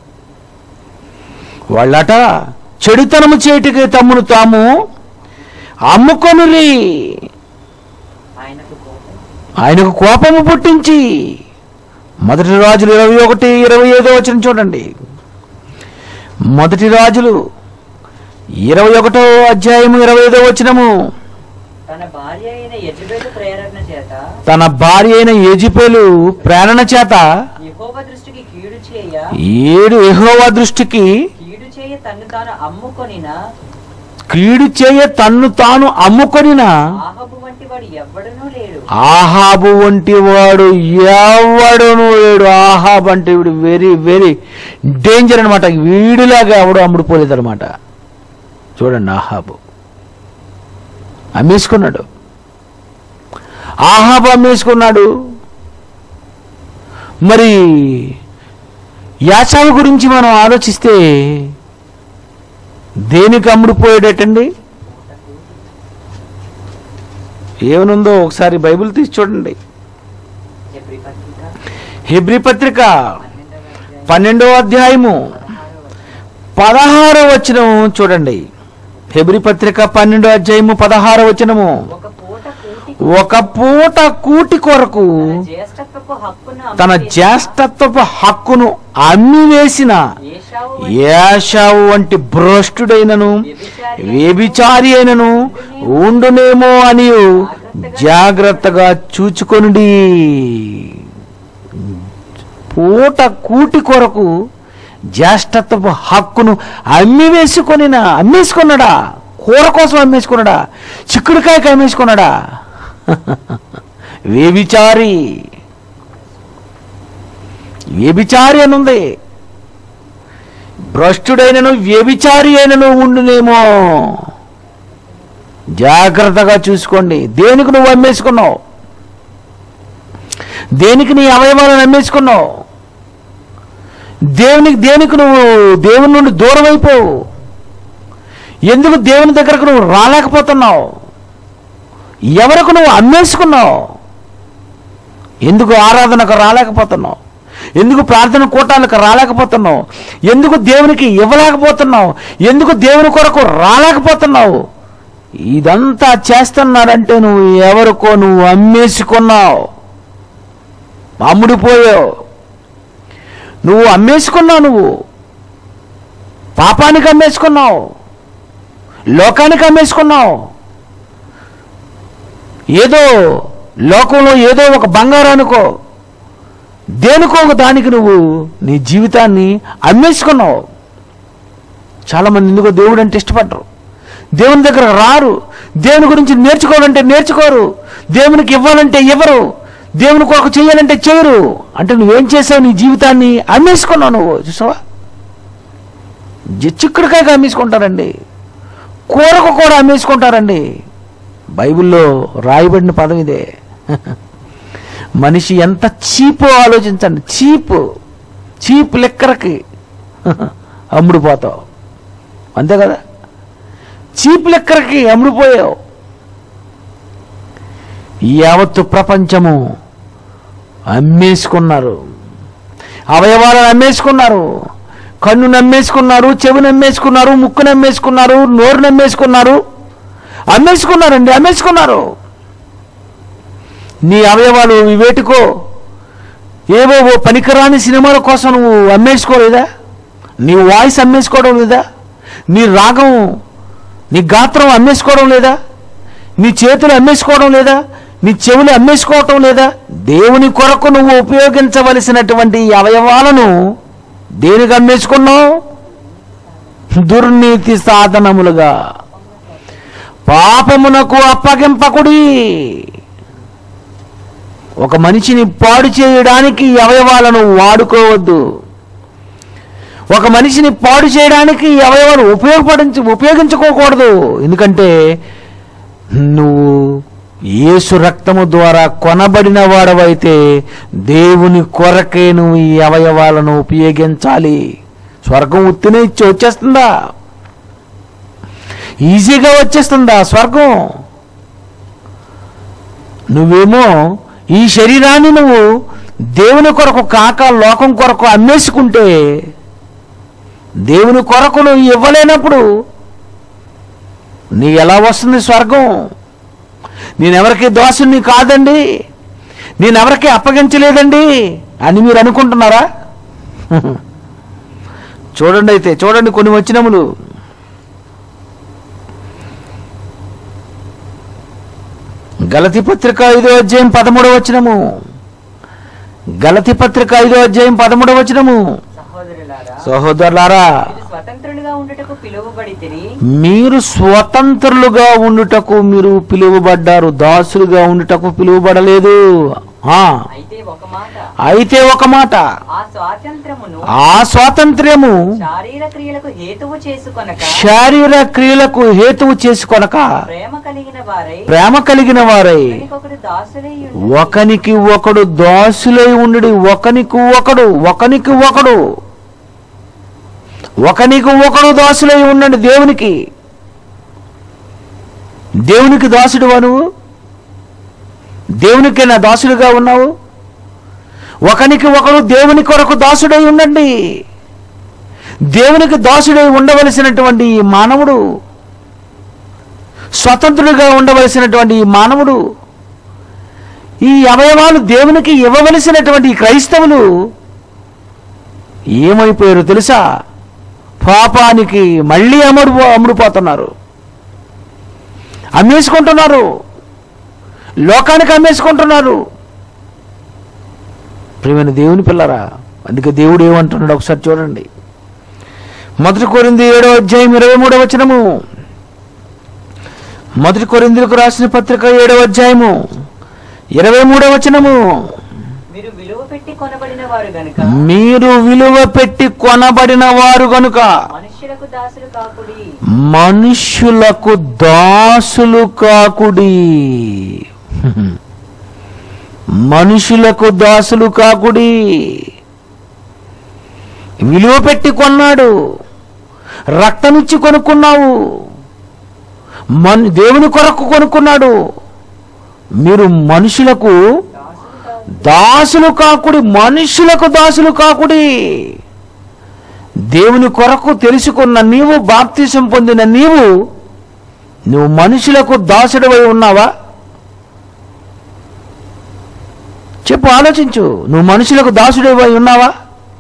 వాళ్ళట చెడుతనము చేటికి తమ్మును తాము అమ్ముకొనిరి ఆయనకు కోపం ఆయనకు కోపము పుట్టించి మొదటి రాజులు ఇరవై ఒకటి ఇరవై ఐదో వచ్చిన చూడండి మొదటి రాజులు ఇరవై ఒకటో అధ్యాయము ఇరవై ఐదో వచనము తన భార్య అయిన యజబేలు ప్రేరణ చేత తన భార్య అయిన ఏజిపేలు ప్రేరణ చేత యెహోవా దృష్టికి కీడు చేయ ఏడు యెహోవా దృష్టికి కీడు చేయ తన్ను తాను అమ్ముకొనిన కీడు చేయ తన్ను తాను అమ్ముకొనిన ఆహబు వంటి వాడు ఎవ్వడనూ లేడు ఆహాబు వంటి వాడు ఎవడును లేడు ఆహాబ్ అంటే వీడు వెరీ వెరీ డేంజర్ అనమాట వీడిలాగా ఎవడు అమ్ముడుపోలేదు అనమాట చూడండి ఆహాబు అమ్మేసుకున్నాడు ఆహాబు అమ్మేసుకున్నాడు మరి యాచావు గురించి మనం ఆలోచిస్తే దేనికి అమ్ముడుపోయాడటండి ఏమనుందో ఒకసారి బైబిల్ తీసి చూడండి హెబ్రీ పత్రిక హెబ్రి పత్రిక పన్నెండవ అధ్యాయము పన్నెండో అధ్యాయము పదహారో పదహారవ వచనం. వచనం చూడండి హెబ్రి పత్రిక పన్నెండో అధ్యాయము పదహారో వచనము ఒక పూట కూటి ఒక పూట కూటి కొరకు తన జ్యేష్ఠత్వపు హక్కును తన అమ్మివేసిన జ్యేష్ఠత్వపు హక్కును అమ్మి వేసిన ఏశావు వంటి ఏషావు వంటి భ్రష్టుడైనను వ్యభిచారి వ్యభిచారి అయినను ఉండునేమో అని జాగ్రత్తగా చూచుకొనుడి పూట కూటి కొరకు జ్యేష్ఠత్వపు హక్కును అమ్మి వేసుకొనినా అమ్మేసుకున్నాడా కూర కోసం అమ్మేసుకున్నాడా చిక్కుడుకాయకి అమ్మేసుకున్నాడా వ్యభిచారి వ్యభిచారి అని ఉంది భ్రష్టుడైనను వ్యభిచారి అయినను ఉండునేమో జాగ్రత్తగా చూసుకోండి దేనికి నువ్వు అమ్మేసుకున్నావు దేనికి నీ అవయవాలను అమ్మేసుకున్నావు దేవునికి దేనికి నువ్వు దేవుని నుండి దూరం అయిపోవు ఎందుకు దేవుని దగ్గరకు నువ్వు రాలేకపోతున్నావు ఎవరికి నువ్వు అమ్మేసుకున్నావు ఎందుకు ఆరాధనకు రాలేకపోతున్నావు ఎందుకు ప్రార్థన కూటాలకు రాలేకపోతున్నావు ఎందుకు దేవునికి ఇవ్వలేకపోతున్నావు ఎందుకు దేవుని కొరకు రాలేకపోతున్నావు ఇదంతా చేస్తున్నాడంటే నువ్వు ఎవరికో నువ్వు అమ్మేసుకున్నావు అమ్ముడిపోయావు నువ్వు అమ్మేసుకున్నావు నువ్వు పాపానికి అమ్మేసుకున్నావు లోకానికి అమ్మేసుకున్నావు ఏదో లోకంలో ఏదో ఒక బంగారానికో దేనికో ఒక దానికి నువ్వు నీ జీవితాన్ని అమ్మేసుకున్నావు చాలామంది ఎందుకో దేవుడు అంటే ఇష్టపడరు దేవుని దగ్గర రారు దేవుని గురించి నేర్చుకోవాలంటే నేర్చుకోరు దేవునికి ఇవ్వాలంటే ఇవ్వరు దేవుని కొరకు చేయాలంటే చేయరు అంటే నువ్వేం చేసావు నీ జీవితాన్ని అమ్మేసుకున్నావు నువ్వు చూసావా జి- చిక్కుడుకాయగా అమ్మేసుకుంటారండి కూరకు కూడా అమ్మేసుకుంటారండి బైబిల్లో రాయబడిన పదం ఇదే మనిషి ఎంత చీపో ఆలోచించండి చీపు చీప్ లెక్కరకి అమ్ముడుపోతావు అంతే కదా చీప్ లెక్కరకి అమ్ముడుపోయావు ఈ యావత్తు ప్రపంచము అమ్మేసుకున్నారు అవయవాలను అమ్మేసుకున్నారు కన్ను నమ్మేసుకున్నారు చెవి నమ్మేసుకున్నారు ముక్కు నమ్మేసుకున్నారు నోరు నమ్మేసుకున్నారు అమ్మేసుకున్నారండి అమ్మేసుకున్నారు నీ అవయవాలు వేటికో ఏవో ఓ పనికిరాని సినిమాల కోసం నువ్వు అమ్మేసుకోలేదా నీ వాయిస్ అమ్మేసుకోవడం లేదా నీ రాగం నీ గాత్రం అమ్మేసుకోవడం లేదా నీ చేతులు అమ్మేసుకోవడం లేదా నీ చెవులు అమ్మేసుకోవటం లేదా దేవుని కొరకు నువ్వు ఉపయోగించవలసినటువంటి ఈ అవయవాలను దేనికి అమ్మేసుకున్నావు దుర్నీతి సాధనములుగా పాపమునకు అప్పగింపకుడి ఒక మనిషిని పాడు చేయడానికి ఈ అవయవాలను వాడుకోవద్దు ఒక మనిషిని పాడు చేయడానికి ఈ అవయవాలు ఉపయోగపడించి ఉపయోగించుకోకూడదు ఎందుకంటే నువ్వు యేసు రక్తము ద్వారా కొనబడిన వాడవైతే దేవుని కొరకే నువ్వు ఈ అవయవాలను ఉపయోగించాలి స్వర్గం ఉత్తినే ఇచ్చి వచ్చేస్తుందా ఈజీగా వచ్చేస్తుందా స్వర్గం నువ్వేమో ఈ శరీరాన్ని నువ్వు దేవుని కొరకు కాక లోకం కొరకు అమ్మేసుకుంటే దేవుని కొరకు నువ్వు ఇవ్వలేనప్పుడు నీ ఎలా వస్తుంది స్వర్గం నేనెవరికి దోషుని కాదండి నేనెవరికి అప్పగించలేదండి అని మీరు అనుకుంటున్నారా చూడండి అయితే చూడండి కొన్ని వచ్చినములు గలతి పత్రిక ఐదో అధ్యాయం పదమూడవ వచనము గలతి పత్రిక ఐదో అధ్యాయం పదమూడవ వచనము సహోదరులారా సహోదరులారా మీరు స్వతంత్రులుగా ఉండుటకు పిలువబడి మీరు స్వతంత్రులుగా ఉండుటకు మీరు పిలువబడ్డారు దాసులుగా ఉండుటకు పిలువబడలేదు ఆ, అయితే ఒక మాట అయితే ఒక మాట ఆ స్వాతంత్రమును ఆ స్వాతంత్ర్యము శారీర క్రియలకు హేతువు చేసుకొనక శారీర క్రియలకు హేతువు చేసుకొనక ప్రేమ కలిగిన వారై ప్రేమ కలిగిన వారై ఒకరికొకరు దాసులై ఉండి ఒకనికి ఒకడు దాసులై ఉండి ఒకనికి ఒకడు ఒకనికి ఒకడు ఒకనికి ఒకడు దాసులై ఉండండి దేవునికి దేవునికి దాసుడువా నువ్వు దేవునికి నా దాసుడుగా ఉన్నావు ఒకనికి ఒకడు దేవుని కొరకు దాసుడై ఉండండి దేవునికి దాసుడై ఉండవలసినటువంటి ఈ మానవుడు స్వతంత్రుడిగా ఉండవలసినటువంటి ఈ మానవుడు ఈ అవయవాలు దేవునికి ఇవ్వవలసినటువంటి ఈ క్రైస్తవులు ఏమైపోయారు తెలుసా పాపానికి మళ్ళీ అమ్ముడు అమ్ముడుపోతున్నారు అమ్మేసుకుంటున్నారు లోకానికి అమ్మేసుకుంటున్నారు ప్రియమైన దేవుని పిల్లరా అందుకే దేవుడు ఏమంటున్నాడు ఒకసారి చూడండి మొదటి కొరింది ఏడో అధ్యాయం ఇరవై మూడవ వచనము మొదటి కొరిందులకు రాసిన పత్రిక ఏడవ అధ్యాయము ఇరవై మూడవ వచనము మీరు విలువ పెట్టి కొనబడిన వారు గనుక మీరు విలువ పెట్టి కొనబడిన వారు గనుక మనుష్యులకు దాసులు కాకుడి మనుష్యులకు దాసులు కాకుడి మనుషులకు దాసులు కాకుడి విలువ పెట్టి కొన్నాడు రక్తమిచ్చి కొనుక్కున్నావు మన్ దేవుని కొరకు కొనుక్కున్నాడు మీరు మనుషులకు దాసులు కాదు దాసులు కాకుడి మనుషులకు దాసులు కాకుడి దేవుని కొరకు తెలుసుకున్న నీవు బాప్తిసం పొందిన నీవు నువ్వు మనుషులకు దాసుడివై ఉన్నావా చెప్పు ఆలోచించు నువ్వు మనుషులకు దాసుడివై ఉన్నావా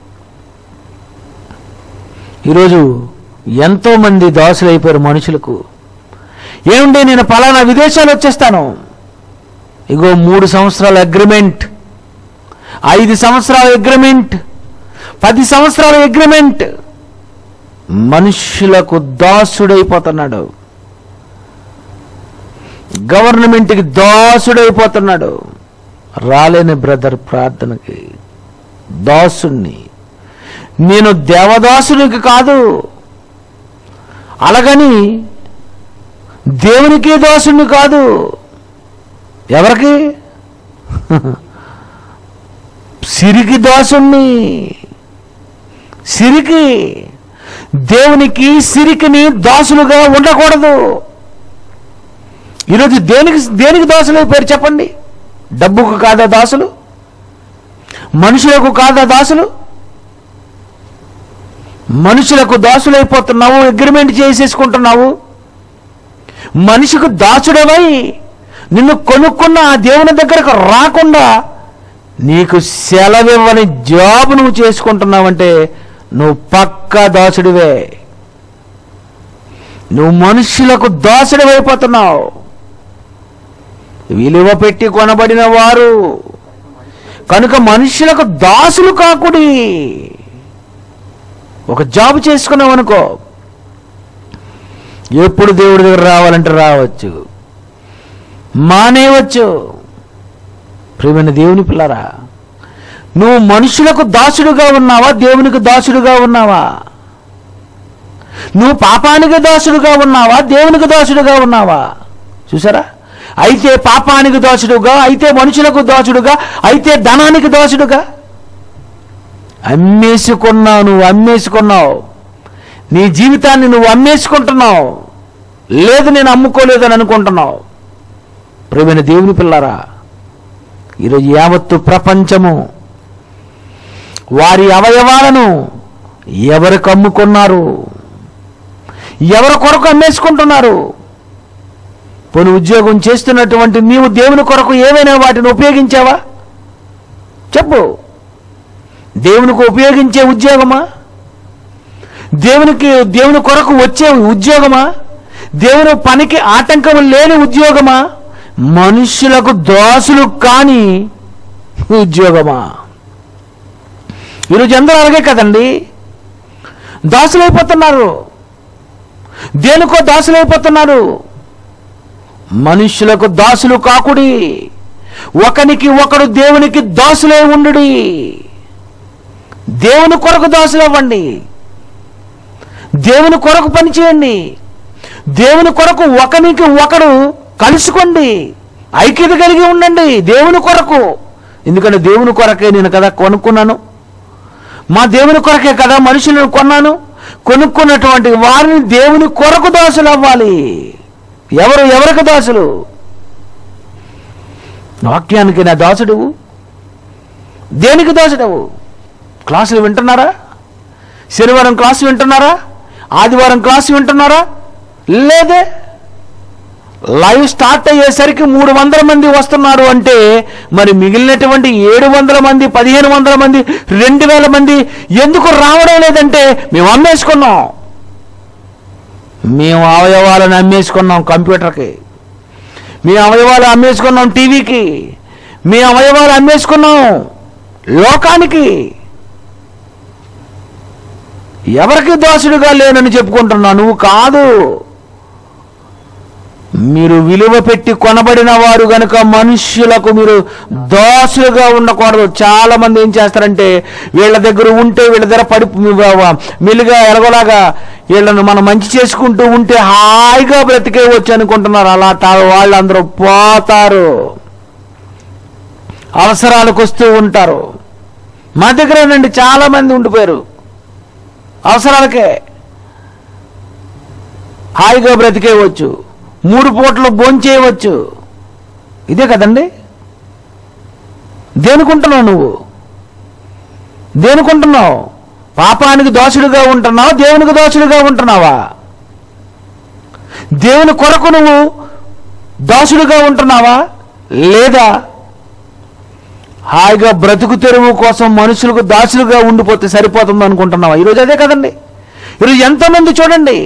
ఈరోజు ఎంతో మంది దాసులైపోయారు మనుషులకు ఏముండే నేను పలానా విదేశాలు వచ్చేస్తాను ఇగో మూడు సంవత్సరాల అగ్రిమెంట్ ఐదు సంవత్సరాల అగ్రిమెంట్ పది సంవత్సరాల అగ్రిమెంట్ మనుషులకు దాసుడైపోతున్నాడు గవర్నమెంట్కి దాసుడైపోతున్నాడు రాలేని బ్రదర్ ప్రార్థనకి దాసుణ్ణి నేను దేవదాసునికి కాదు అలాగని దేవునికి దాసుని కాదు ఎవరికి సిరికి దాసుణ్ణి సిరికి దేవునికి సిరికిని దాసులుగా ఉండకూడదు ఈరోజు దేనికి దేనికి దాసులు అయిపోయారు చెప్పండి డబ్బుకు కాదా దాసులు మనుషులకు కాదా దాసులు మనుషులకు దాసులైపోతున్నావు అగ్రిమెంట్ చేసేసుకుంటున్నావు మనిషికి దాసుడవై నిన్ను కొనుక్కున్న ఆ దేవుని దగ్గరకు రాకుండా నీకు సెలవివ్వని జాబ్ నువ్వు చేసుకుంటున్నావంటే నువ్వు పక్కా దాసుడివే నువ్వు మనుషులకు దాసుడివైపోతున్నావు విలువ పెట్టి కొనబడిన వారు కనుక మనుషులకు దాసులు కాకుడి ఒక జాబ్ చేసుకున్నావు అనుకో ఎప్పుడు దేవుడి దగ్గర రావాలంటే రావచ్చు మానేయవచ్చు ప్రియమైన దేవుని పిల్లరా నువ్వు మనుషులకు దాసుడుగా ఉన్నావా దేవునికి దాసుడుగా ఉన్నావా నువ్వు పాపానికి దాసుడుగా ఉన్నావా దేవునికి దాసుడుగా ఉన్నావా చూసారా అయితే పాపానికి దాసుడుగా అయితే మనుషులకు దాసుడుగా అయితే ధనానికి దాసుడుగా అమ్మేసుకున్నావు నువ్వు అమ్మేసుకున్నావు నీ జీవితాన్ని నువ్వు అమ్మేసుకుంటున్నావు లేదు నేను అమ్ముకోలేదని అనుకుంటున్నావు ప్రేమైన దేవుని పిల్లరా ఈరోజు యావత్తు ప్రపంచము వారి అవయవాలను ఎవరికి అమ్ముకున్నారు ఎవరి కొరకు అమ్మేసుకుంటున్నారు పోనీ ఉద్యోగం చేస్తున్నటువంటి నీవు దేవుని కొరకు ఏవైనా వాటిని ఉపయోగించావా చెప్పు దేవునికి ఉపయోగించే ఉద్యోగమా దేవునికి దేవుని కొరకు వచ్చే ఉద్యోగమా దేవుని పనికి ఆటంకం లేని ఉద్యోగమా మనుషులకు దోసులు కాని ఉద్యోగమా ఈరోజు అందరూ అలాగే కదండి దాసులైపోతున్నారు దేనికో దాసులైపోతున్నారు మనుషులకు దాసులు కాకుడి ఒకనికి ఒకడు దేవునికి దాసులై ఉండుడి దేవుని కొరకు దాసులు అవ్వండి దేవుని కొరకు పని చేయండి దేవుని కొరకు ఒకనికి ఒకడు కలుసుకోండి ఐక్యత కలిగి ఉండండి దేవుని కొరకు ఎందుకంటే దేవుని కొరకే నేను కదా కొనుక్కున్నాను మా దేవుని కొరకే కదా మనుషులను కొన్నాను కొనుక్కున్నటువంటి వారిని దేవుని కొరకు దాసులు అవ్వాలి ఎవరు ఎవరికి దాసులు వాక్యానికి నా దాసుడు దేనికి దాసుడవు క్లాసులు వింటున్నారా శనివారం క్లాసు వింటున్నారా ఆదివారం క్లాసు వింటున్నారా లేదే లైవ్ స్టార్ట్ అయ్యేసరికి మూడు వందల మంది వస్తున్నారు అంటే మరి మిగిలినటువంటి ఏడు వందల మంది పదిహేను వందల మంది రెండు వేల మంది ఎందుకు రావడం లేదంటే మేము అమ్మేసుకున్నాం మేము అవయవాలను అమ్మేసుకున్నాం కంప్యూటర్కి మీ అవయవాలు అమ్మేసుకున్నాం టీవీకి మీ అవయవాలు అమ్మేసుకున్నాం లోకానికి ఎవరికి దాసుడుగా లేనని చెప్పుకుంటున్నావు నువ్వు కాదు మీరు విలువ పెట్టి కొనబడిన వారు గనుక మనుష్యులకు మీరు దోసులుగా ఉండకూడదు చాలా మంది ఏం చేస్తారంటే వీళ్ళ దగ్గర ఉంటే వీళ్ళ దగ్గర పడి మెల్లిగా ఎరగలాగా వీళ్ళను మనం మంచి చేసుకుంటూ ఉంటే హాయిగా బ్రతికేయవచ్చు అనుకుంటున్నారు అలా తా వాళ్ళందరూ పోతారు అవసరాలకు వస్తూ ఉంటారు మా దగ్గరేనండి చాలా మంది ఉండిపోయారు అవసరాలకే హాయిగా బ్రతికేయవచ్చు మూడు పూటలు భోంచేయవచ్చు ఇదే కదండి దేనికుంటున్నావు నువ్వు దేనికుంటున్నావు పాపానికి దోషుడిగా ఉంటున్నావు దేవునికి దోషుడిగా ఉంటున్నావా దేవుని కొరకు నువ్వు దోషుడిగా ఉంటున్నావా లేదా హాయిగా బ్రతుకు తెరువు కోసం మనుషులకు దాసులుగా ఉండిపోతే సరిపోతుంది అనుకుంటున్నావా ఈరోజు అదే కదండి ఈరోజు ఎంతమంది చూడండి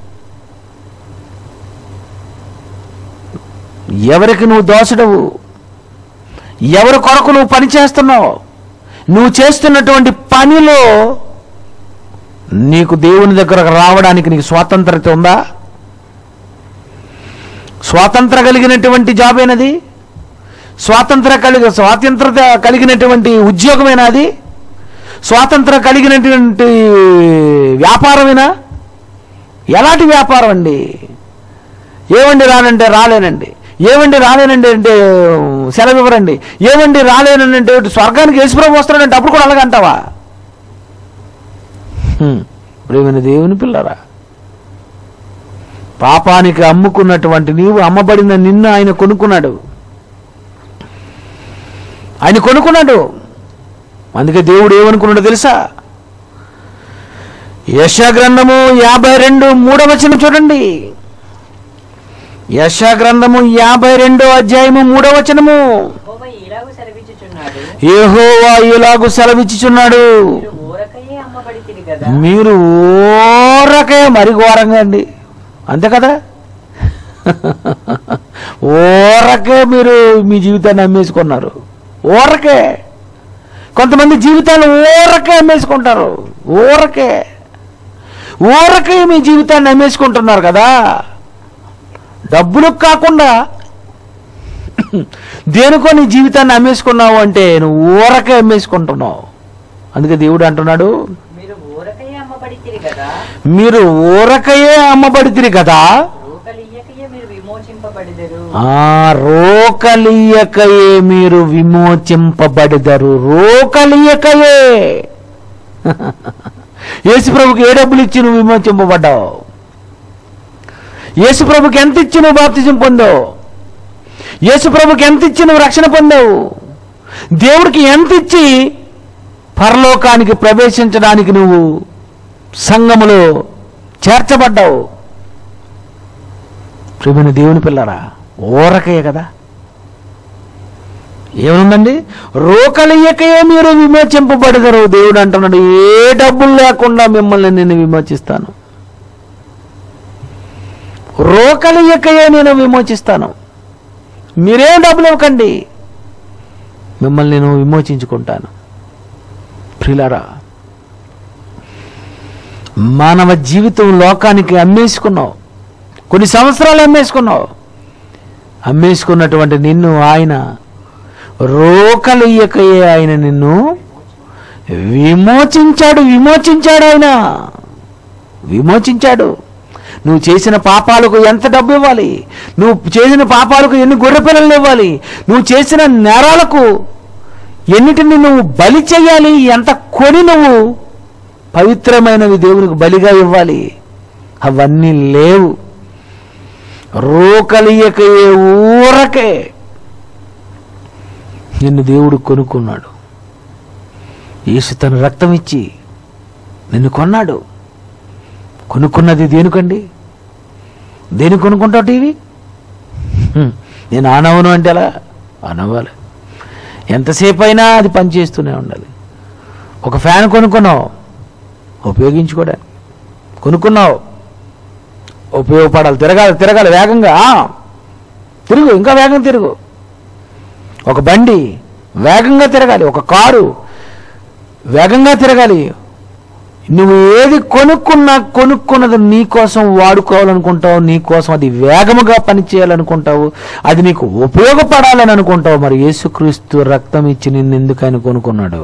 ఎవరికి నువ్వు దోషడవు ఎవరి కొరకు నువ్వు పని చేస్తున్నావు నువ్వు చేస్తున్నటువంటి పనిలో నీకు దేవుని దగ్గరకు రావడానికి నీకు స్వాతంత్రత ఉందా స్వాతంత్ర కలిగినటువంటి జాబేనది స్వాతంత్ర కలిగి స్వాతంత్రత కలిగినటువంటి ఉద్యోగమేనా అది స్వాతంత్ర కలిగినటువంటి వ్యాపారమేనా ఎలాంటి వ్యాపారం అండి ఏమండి రానంటే రాలేనండి ఏమండి రాలేనండి అంటే సెలవు ఇవ్వరండి ఏమండి రాలేనండి అంటే స్వర్గానికి యేసుప్రభు వస్తాడంటే అప్పుడు కూడా అలాగ అంటావా హ్మ్. ప్రేమైన దేవుని పిల్లరా పాపానికి అమ్ముకున్నటువంటి నీవు అమ్మబడిన నిన్ను ఆయన కొనుక్కున్నాడు ఆయన కొనుక్కున్నాడు అందుకే దేవుడు ఏమనుకున్నాడో తెలుసా యశా గ్రంథము యాభై రెండు మూడవ వచనం చూడండి యశా గ్రంథము యాభై రెండో అధ్యాయము మూడవ వచనము యెహోవా ఇలాగు సెలవిచ్చుచున్నాడు ఏహోవా ఇలాగు సెలవిచ్చుచున్నాడు మీరు ఊరకయే అమ్మబడితిరి కదా మీరు ఓరకే మరి ఘోరంగా అండి అంతే కదా ఓరకే మీరు మీ జీవితాన్ని అమ్మేసుకున్నారు ఓరకే కొంతమంది జీవితాలు ఊరకే అమ్మేసుకుంటారు ఊరకే ఊరకే మీ జీవితాన్ని అమ్మేసుకుంటున్నారు కదా డబ్బులకు కాకుండా దేనికో నీ జీవితాన్ని అమ్మేసుకున్నావు అంటే నువ్వు ఊరకే అమ్మేసుకుంటున్నావు అందుకే దేవుడు అంటున్నాడు మీరు ఊరకయే అమ్మబడితిరి కదా మీరు ఊరకయే అమ్మబడితిరి కదా రూకలియ్యకయే మీరు విమోచింపబడిదరు ఆ రోకలియకయే మీరు విమోచింపబడిదరు రోకలియకయే యేసుప్రభుకి ఏ డబ్బులు ఇచ్చి నువ్వు విమోచింపబడ్డావు యేసుప్రభుకి ఎంత ఇచ్చి నువ్వు బాప్తిజం పొందావు యేసుప్రభుకి ఎంత ఇచ్చి నువ్వు రక్షణ పొందావు దేవుడికి ఎంత ఇచ్చి పరలోకానికి ప్రవేశించడానికి నువ్వు సంఘములో చేర్చబడ్డావు ప్రియమైన దేవుని పిల్లరా ఊరకే కదా ఏమనుందండి రోకలియకయే మీరు విమోచింపబడగరు దేవుడు అంటున్నాడు ఏ డబ్బులు లేకుండా మిమ్మల్ని నేను విమోచిస్తాను రోకలియకయే నేను విమోచిస్తాను మీరేం డబ్బులు ఇవ్వకండి మిమ్మల్ని నేను విమోచించుకుంటాను ప్రిలారా మానవ జీవితం లోకానికి అమ్మేసుకున్నావు కొన్ని సంవత్సరాలు అమ్మేసుకున్నావు అమ్మేసుకున్నటువంటి నిన్ను ఆయన రోకలు ఇయ్యకయే ఆయన నిన్ను విమోచించాడు విమోచించాడు ఆయన విమోచించాడు నువ్వు చేసిన పాపాలకు ఎంత డబ్బు ఇవ్వాలి నువ్వు చేసిన పాపాలకు ఎన్ని గొర్రె పిల్లలు ఇవ్వాలి నువ్వు చేసిన నేరాలకు ఎన్నిటిని నువ్వు బలి చేయాలి ఎంత కొని నువ్వు పవిత్రమైనవి దేవునికి బలిగా ఇవ్వాలి అవన్నీ లేవు రోకలియకయే ఊరకే నిన్ను దేవుడు కొనుక్కున్నాడు యేసు తన రక్తం ఇచ్చి నిన్ను కొన్నాడు కొనుక్కున్నది దేనికండి దేని కొనుక్కుంటావు టీవీ హ్మ్. నేను ఆనవను అంటే అలా అనవాలి ఎంతసేపు అయినా అది పనిచేస్తూనే ఉండాలి ఒక ఫ్యాన్ కొనుక్కున్నావు ఉపయోగించుకోవడానికి కొనుక్కున్నావు ఉపయోగపడాలి తిరగాలి తిరగాలి వేగంగా ఆ, తిరుగు ఇంకా వేగంగా తిరుగు ఒక బండి వేగంగా తిరగాలి ఒక కారు వేగంగా తిరగాలి నువ్వు ఏది కొనుక్కున్నా కొనుక్కున్నది నీ కోసం వాడుకోవాలనుకుంటావు నీ కోసం అది వేగముగా పనిచేయాలనుకుంటావు అది నీకు ఉపయోగపడాలని అనుకుంటావు మరి యేసుక్రీస్తు రక్తం ఇచ్చి నిన్ను ఎందుకు ఆయన కొనుక్కున్నాడు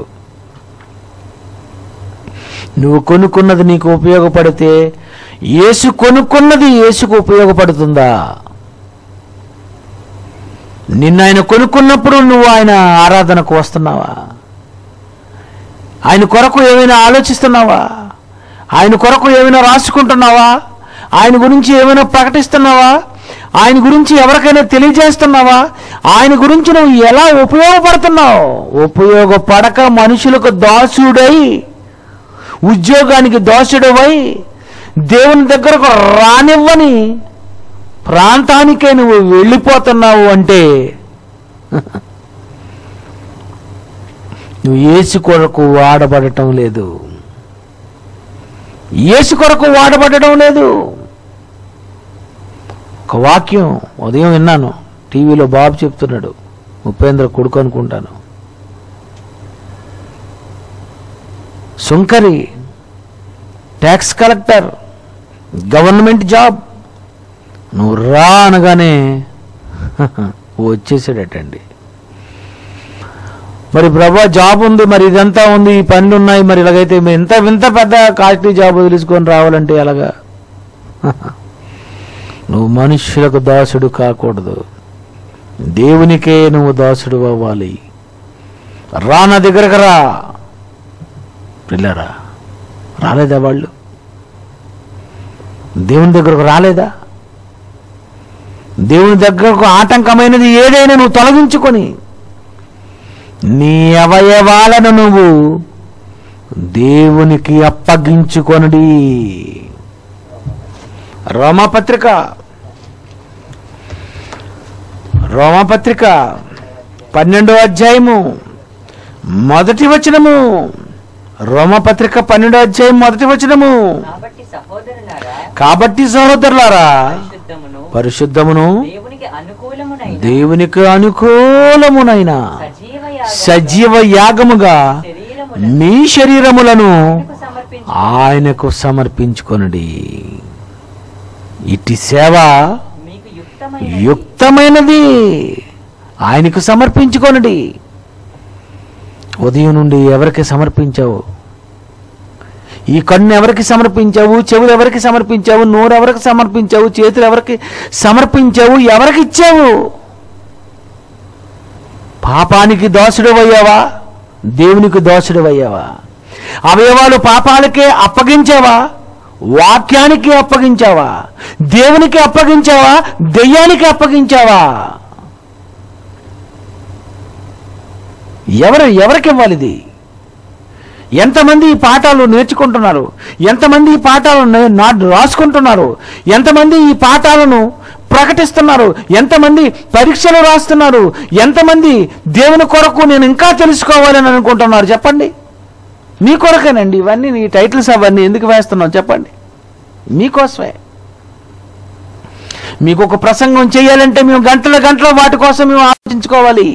నువ్వు కొనుక్కున్నది నీకు ఉపయోగపడితే యేసు కొనుక్కున్నది యేసుకు ఉపయోగపడుతుందా నిన్న ఆయన కొనుక్కున్నప్పుడు నువ్వు ఆయన ఆరాధనకు వస్తున్నావా ఆయన కొరకు ఏమైనా ఆలోచిస్తున్నావా ఆయన కొరకు ఏమైనా రాసుకుంటున్నావా ఆయన గురించి ఏమైనా ప్రకటిస్తున్నావా ఆయన గురించి ఎవరికైనా తెలియజేస్తున్నావా ఆయన గురించి నువ్వు ఎలా ఉపయోగపడుతున్నావు ఉపయోగపడక మనుషులకు దాసుడై ఉద్యోగానికి దోషుడవై దేవుని దగ్గరకు రానివ్వని ప్రాంతానికే నువ్వు వెళ్ళిపోతున్నావు అంటే నువ్వు ఏసు కొరకు వాడబడటం లేదు ఏసు కొరకు వాడబడటం లేదు ఒక వాక్యం ఉదయం విన్నాను టీవీలో బాబు చెప్తున్నాడు ఉపేంద్ర కొడుకు అనుకుంటాను సుంకరి ట్యాక్స్ కలెక్టర్ గవర్నమెంట్ జాబ్ నువ్వు రా అనగానే వచ్చేసాడటండి మరి ప్రభా జాబ్ ఉంది మరి ఇదంతా ఉంది ఈ పనులు ఉన్నాయి మరి ఇలాగైతే మరి ఇంత ఇంత పెద్ద కాస్ట్లీ జాబ్ వదిలేసుకొని రావాలంటే ఎలాగా నువ్వు మనుష్యులకు దాసుడు కాకూడదు దేవునికే నువ్వు దాసుడు అవ్వాలి రా నా దగ్గరకు రా పిల్లరా రాలేదా వాళ్ళు దేవుని దగ్గరకు రాలేదా దేవుని దగ్గరకు ఆటంకమైనది ఏదైనా నువ్వు తొలగించుకొని నీ అవయవాలను నువ్వు దేవునికి అప్పగించుకొనుడి రోమపత్రిక రోమపత్రిక పన్నెండో అధ్యాయము మొదటి వచనము రోమపత్రిక పన్నెండో అధ్యాయం మొదటి వచనము కాబట్టి సహోదరులారా కాబట్టి సహోదరులారా పరిశుద్ధమును పరిశుద్ధమును దేవునికి అనుకూలమునైన దేవునికి అనుకూలమునైన సజీవ యాగముగా సజీవ యాగముగా శరీరములను మీ శరీరములను ఆయనకు సమర్పించు ఆయనకు సమర్పించుకొనుడి ఇట్టి సేవ మీకు యుక్తమైన యుక్తమైనది ఆయనకు సమర్పించుకొనుడి ఉదయం నుండి ఎవరికి సమర్పించావు ఈ కన్ను ఎవరికి సమర్పించావు చెవులు ఎవరికి సమర్పించావు నోరు ఎవరికి సమర్పించావు చేతులు ఎవరికి సమర్పించావు ఎవరికి ఇచ్చావు పాపానికి దోషుడు అయ్యావా దేవునికి దోషుడు అయ్యావా అవయవాలు పాపాలకే అప్పగించావా వాక్యానికి అప్పగించావా దేవునికి అప్పగించావా దెయ్యానికి అప్పగించావా ఎవరు ఎవరికి ఇవ్వాలి ఇది ఎంతమంది ఈ పాఠాలు నేర్చుకుంటున్నారు ఎంతమంది ఈ పాఠాలను నా రాసుకుంటున్నారు ఎంతమంది ఈ పాఠాలను ప్రకటిస్తున్నారు ఎంతమంది పరీక్షలు రాస్తున్నారు ఎంతమంది దేవుని కొరకు నేను ఇంకా తెలుసుకోవాలని అనుకుంటున్నారు చెప్పండి మీ కొరకేనండి ఇవన్నీ ఈ టైటిల్స్ అవన్నీ ఎందుకు వేస్తున్నాం చెప్పండి మీకోసమే మీకు ఒక ప్రసంగం చేయాలంటే మేము గంటల గంటల వాటి కోసం మేము ఆలోచించుకోవాలి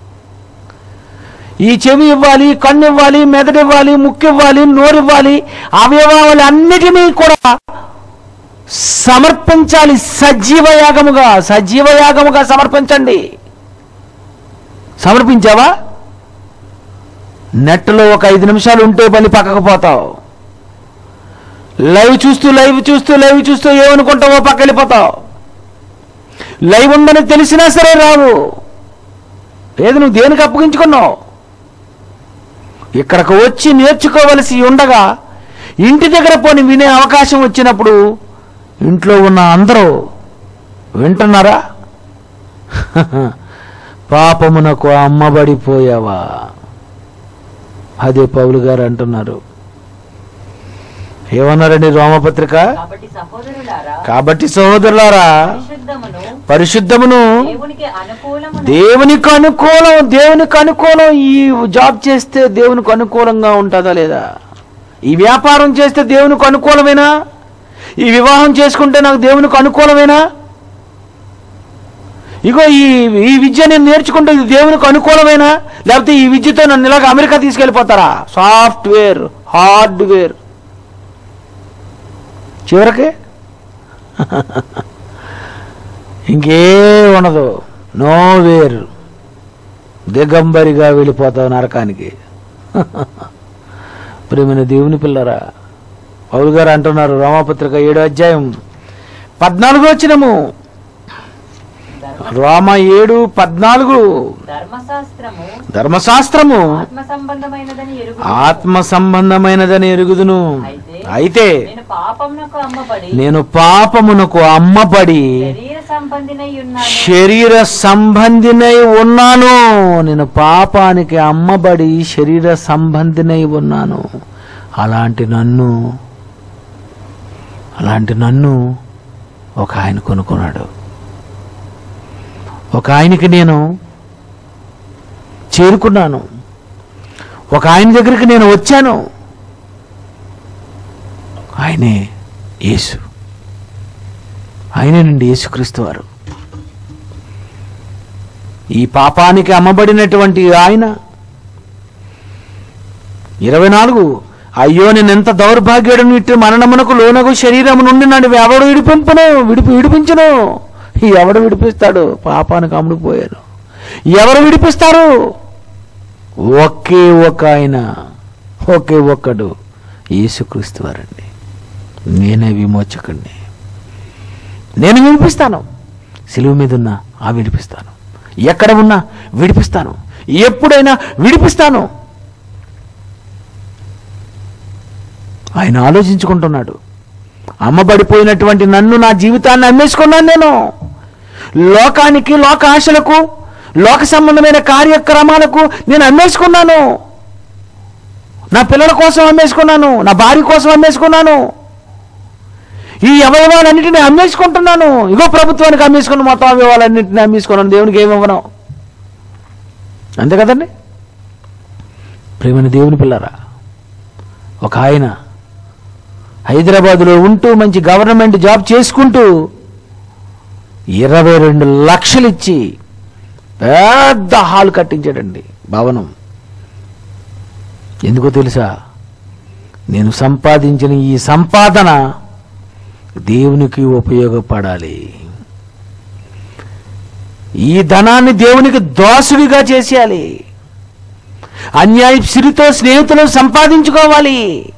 ఈ చెవి ఇవ్వాలి కన్ను ఇవ్వాలి మెదడు ఇవ్వాలి ముక్కు ఇవ్వాలి నోరు ఇవ్వాలి అవయవాలు అన్నిటినీ కూడా సమర్పించాలి సజీవ యాగముగా సజీవ యాగముగా సమర్పించండి సమర్పించావా నెట్లో ఒక ఐదు నిమిషాలు ఉంటే పని పక్కకు పోతావు లైవ్ చూస్తూ లైవ్ చూస్తూ లైవ్ చూస్తూ ఏమనుకుంటావో పక్క వెళ్ళిపోతావు లైవ్ ఉందని తెలిసినా సరే రావు లేదు నువ్వు దేనికి అప్పగించుకున్నావు ఇక్కడికి వచ్చి నేర్చుకోవలసి ఉండగా ఇంటి దగ్గర పోని వినే అవకాశం వచ్చినప్పుడు ఇంట్లో ఉన్న అందరూ వింటున్నారా పాపమునకు అమ్మబడిపోయావా అదే పౌలు గారు అంటున్నారు ఏమన్నారండి రోమపత్రిక కాబట్టి సహోదరులారా కాబట్టి సహోదరులారా పరిశుద్ధమును పరిశుద్ధమును దేవునికి అనుకూలమును దేవునికి అనుకూలం దేవునికి అనుకూలం ఈ జాబ్ చేస్తే దేవునికి అనుకూలంగా ఉంటుందా లేదా ఈ వ్యాపారం చేస్తే దేవునికి అనుకూలమేనా ఈ వివాహం చేసుకుంటే నాకు దేవునికి అనుకూలమేనా ఇగో ఈ ఈ విద్య నేను నేర్చుకుంటే ఇది దేవునికి అనుకూలమేనా లేకపోతే ఈ విద్యతో నన్ను ఇలాగ అమెరికా తీసుకెళ్ళిపోతారా సాఫ్ట్వేర్ హార్డ్వేర్ చివరికి ఇంకే ఉండదు నో వేర్ దిగంబరిగా వెళ్ళిపోతావు నరకానికి ప్రేమైన దేవుని పిల్లరా పౌలు గారు అంటున్నారు రోమాపత్రిక ఏడో అధ్యాయం పద్నాలుగు వచ్చినము రోమ ఏడు పద్నాలుగు ధర్మశాస్త్రము ధర్మశాస్త్రము ఆత్మ సంబంధమైనదని ఎరుగు ఆత్మ సంబంధమైనదని ఎరుగుదును అయితే నేను పాపమునకు అమ్మబడి నేను పాపమునకు అమ్మబడి శరీర సంబంధినై ఉన్నాను శరీర సంబంధినై ఉన్నాను నేను పాపానికి అమ్మబడి శరీర సంబంధినై ఉన్నాను అలాంటి నన్ను అలాంటి నన్ను ఒక ఆయన కొనుక్కున్నాడు ఒక ఆయనకి నేను చేరుకున్నాను ఒక ఆయన దగ్గరికి నేను వచ్చాను ఆయనే యేసు ఆయనేనండి యేసుక్రీస్తు వారు ఈ పాపానికి అమ్మబడినటువంటి ఆయన ఇరవై నాలుగు అయ్యో నేను ఎంత దౌర్భాగ్యుడను ఇట్టి మరణమునకు లోనగు శరీరము నుండి నన్ను ఎవడు విడిపింపును విడిపి విడిపించును ఎవడు విడిపిస్తాడు పాపానికి అమ్ముడుపోయాను ఎవరు విడిపిస్తారు ఒకే ఒక ఆయన ఒకే ఒక్కడు యేసుక్రీస్తు వారండి నేనే విమోచకుడిని నేను విడిపిస్తాను సిలువ మీద ఉన్నా ఆ విడిపిస్తాను ఎక్కడ ఉన్నా విడిపిస్తాను ఎప్పుడైనా విడిపిస్తాను ఆయన ఆలోచించుకుంటున్నాడు అమ్మబడిపోయినటువంటి నన్ను నా జీవితాన్ని అమ్మేసుకున్నాను నేను లోకానికి లోక ఆశలకు లోక సంబంధమైన కార్యక్రమాలకు నేను అమ్మేసుకున్నాను నా పిల్లల కోసం అమ్మేసుకున్నాను నా భార్య కోసం అమ్మేసుకున్నాను ఈ అవయవాలన్నింటినీ అమ్మేసుకుంటున్నాను ఇగో ప్రభుత్వానికి అమ్మేసుకున్న మొత్తం అవయవాలన్నింటినీ అమ్మేసుకున్నాను దేవునికి ఏమి ఇవ్వను అంతే కదండి ప్రేమని దేవుని పిల్లరా ఒక ఆయన హైదరాబాదులో ఉంటూ మంచి గవర్నమెంట్ జాబ్ చేసుకుంటూ ఇరవై రెండు లక్షలు ఇచ్చి పెద్ద హాల్ కట్టించాడండి భవనం ఎందుకో తెలుసా నేను సంపాదించిన ఈ సంపాదన దేవునికి ఉపయోగపడాలి ఈ ధనాన్ని దేవునికి దోసుడిగా చేసేయాలి అన్యాయ సిరితో స్నేహితులు సంపాదించుకోవాలి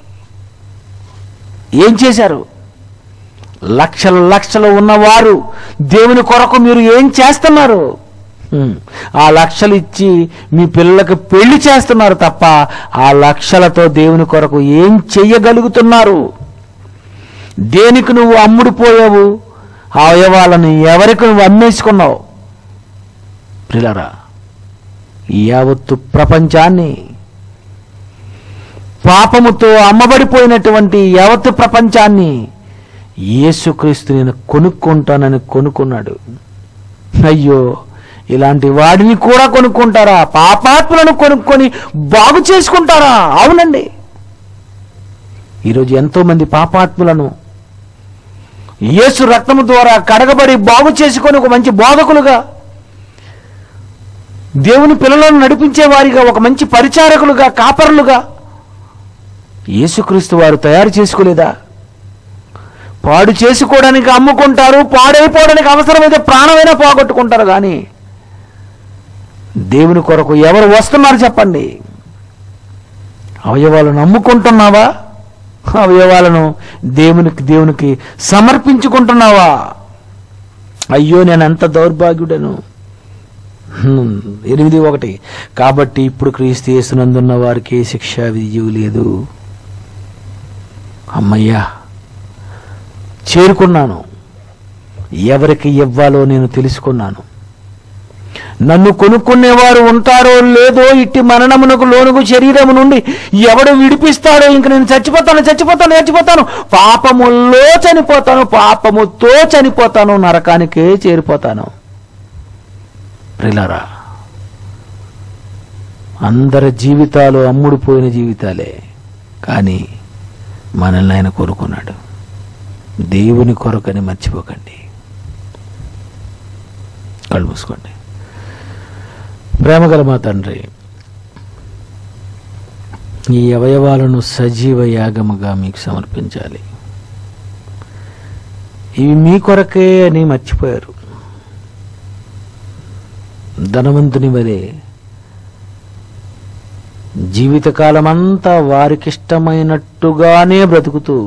ఏం చేశారు లక్షల లక్షలు ఉన్నవారు దేవుని కొరకు మీరు ఏం చేస్తున్నారు హ్మ్. ఆ లక్షలు ఇచ్చి మీ పిల్లలకు పెళ్లి చేస్తున్నారు తప్ప ఆ లక్షలతో దేవుని కొరకు ఏం చెయ్యగలుగుతున్నారు దేనికి నువ్వు అమ్ముడుపోయావు ఆ అవయవాలను ఎవరికి నువ్వు అమ్మేసుకున్నావు ప్రిలరా ఈ యావత్తు ప్రపంచాన్ని పాపముతో అమ్మబడిపోయినటువంటి యావత్తు ప్రపంచాన్ని యేసుక్రీస్తు నేను కొనుక్కుంటానని కొనుక్కున్నాడు అయ్యో ఇలాంటి వాడిని కూడా కొనుక్కుంటారా పాపాత్ములను కొనుక్కొని బాగు చేసుకుంటారా అవునండి ఈరోజు ఎంతో మంది పాపాత్ములను యేసు రక్తము ద్వారా కడగబడి బాగు చేసుకొని ఒక మంచి బోధకులుగా దేవుని పిల్లలను నడిపించే వారిగా ఒక మంచి పరిచారకులుగా కాపరులుగా యేసుక్రీస్తు వారు తయారు చేసుకోలేదా పాడు చేసుకోవడానికి అమ్ముకుంటారు పాడైపోవడానికి అవసరమైతే ప్రాణమైనా పోగొట్టుకుంటారు కానీ దేవుని కొరకు ఎవరు వస్తున్నారు చెప్పండి అవయవాలను అమ్ముకుంటున్నావా అవయవాలను దేవునికి దేవునికి సమర్పించుకుంటున్నావా అయ్యో నేను ఎంత దౌర్భాగ్యుడను హ్మ్, ఎనిమిది ఒకటి కాబట్టి ఇప్పుడు క్రీస్తు యేసునందున్న వారికి ఏ శిక్షా విధియు లేదు అమ్మయ్యా చేరుకున్నాను ఎవరికి ఇవ్వాలో నేను తెలుసుకున్నాను నన్ను కొనుక్కునేవారు ఉంటారో లేదో ఇట్టి మరణమునకు లోనుగు శరీరము నుండి ఎవడు విడిపిస్తాడో ఇంక నేను చచ్చిపోతాను చచ్చిపోతాను చచ్చిపోతాను పాపములో చనిపోతాను పాపముతో చనిపోతాను నరకానికే చేరిపోతాను ప్రిలరా అందరి జీవితాలు అమ్ముడుపోయిన జీవితాలే కానీ మనల్ని ఆయన కోరుకున్నాడు దేవుని కొరకని మర్చిపోకండి కళ్ళు మూసుకోండి ప్రేమగల మా తండ్రి ఈ అవయవాలను సజీవ యాగముగా మీకు సమర్పించాలి ఇవి మీ కొరకే అని మర్చిపోయారు ధనవంతుని వలె జీవితకాలమంతా వారికిష్టమైనట్టుగానే బ్రతుకుతూ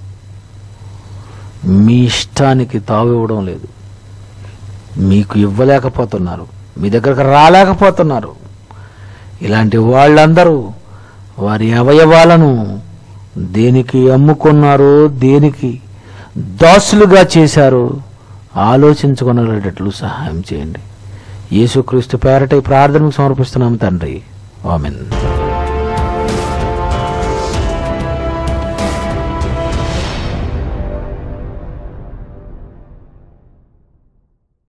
మీ ఇష్టానికి తావివ్వడం లేదు మీకు ఇవ్వలేకపోతున్నారు మీ దగ్గరకు రాలేకపోతున్నారు ఇలాంటి వాళ్ళందరూ వారి అవయవాలను దేనికి అమ్ముకున్నారో దేనికి దాసులుగా చేశారో ఆలోచించుకునేటట్లు సహాయం చేయండి యేసుక్రీస్తు పేరట ఈ ప్రార్థనకు సమర్పిస్తున్నాము తండ్రి ఆమెన్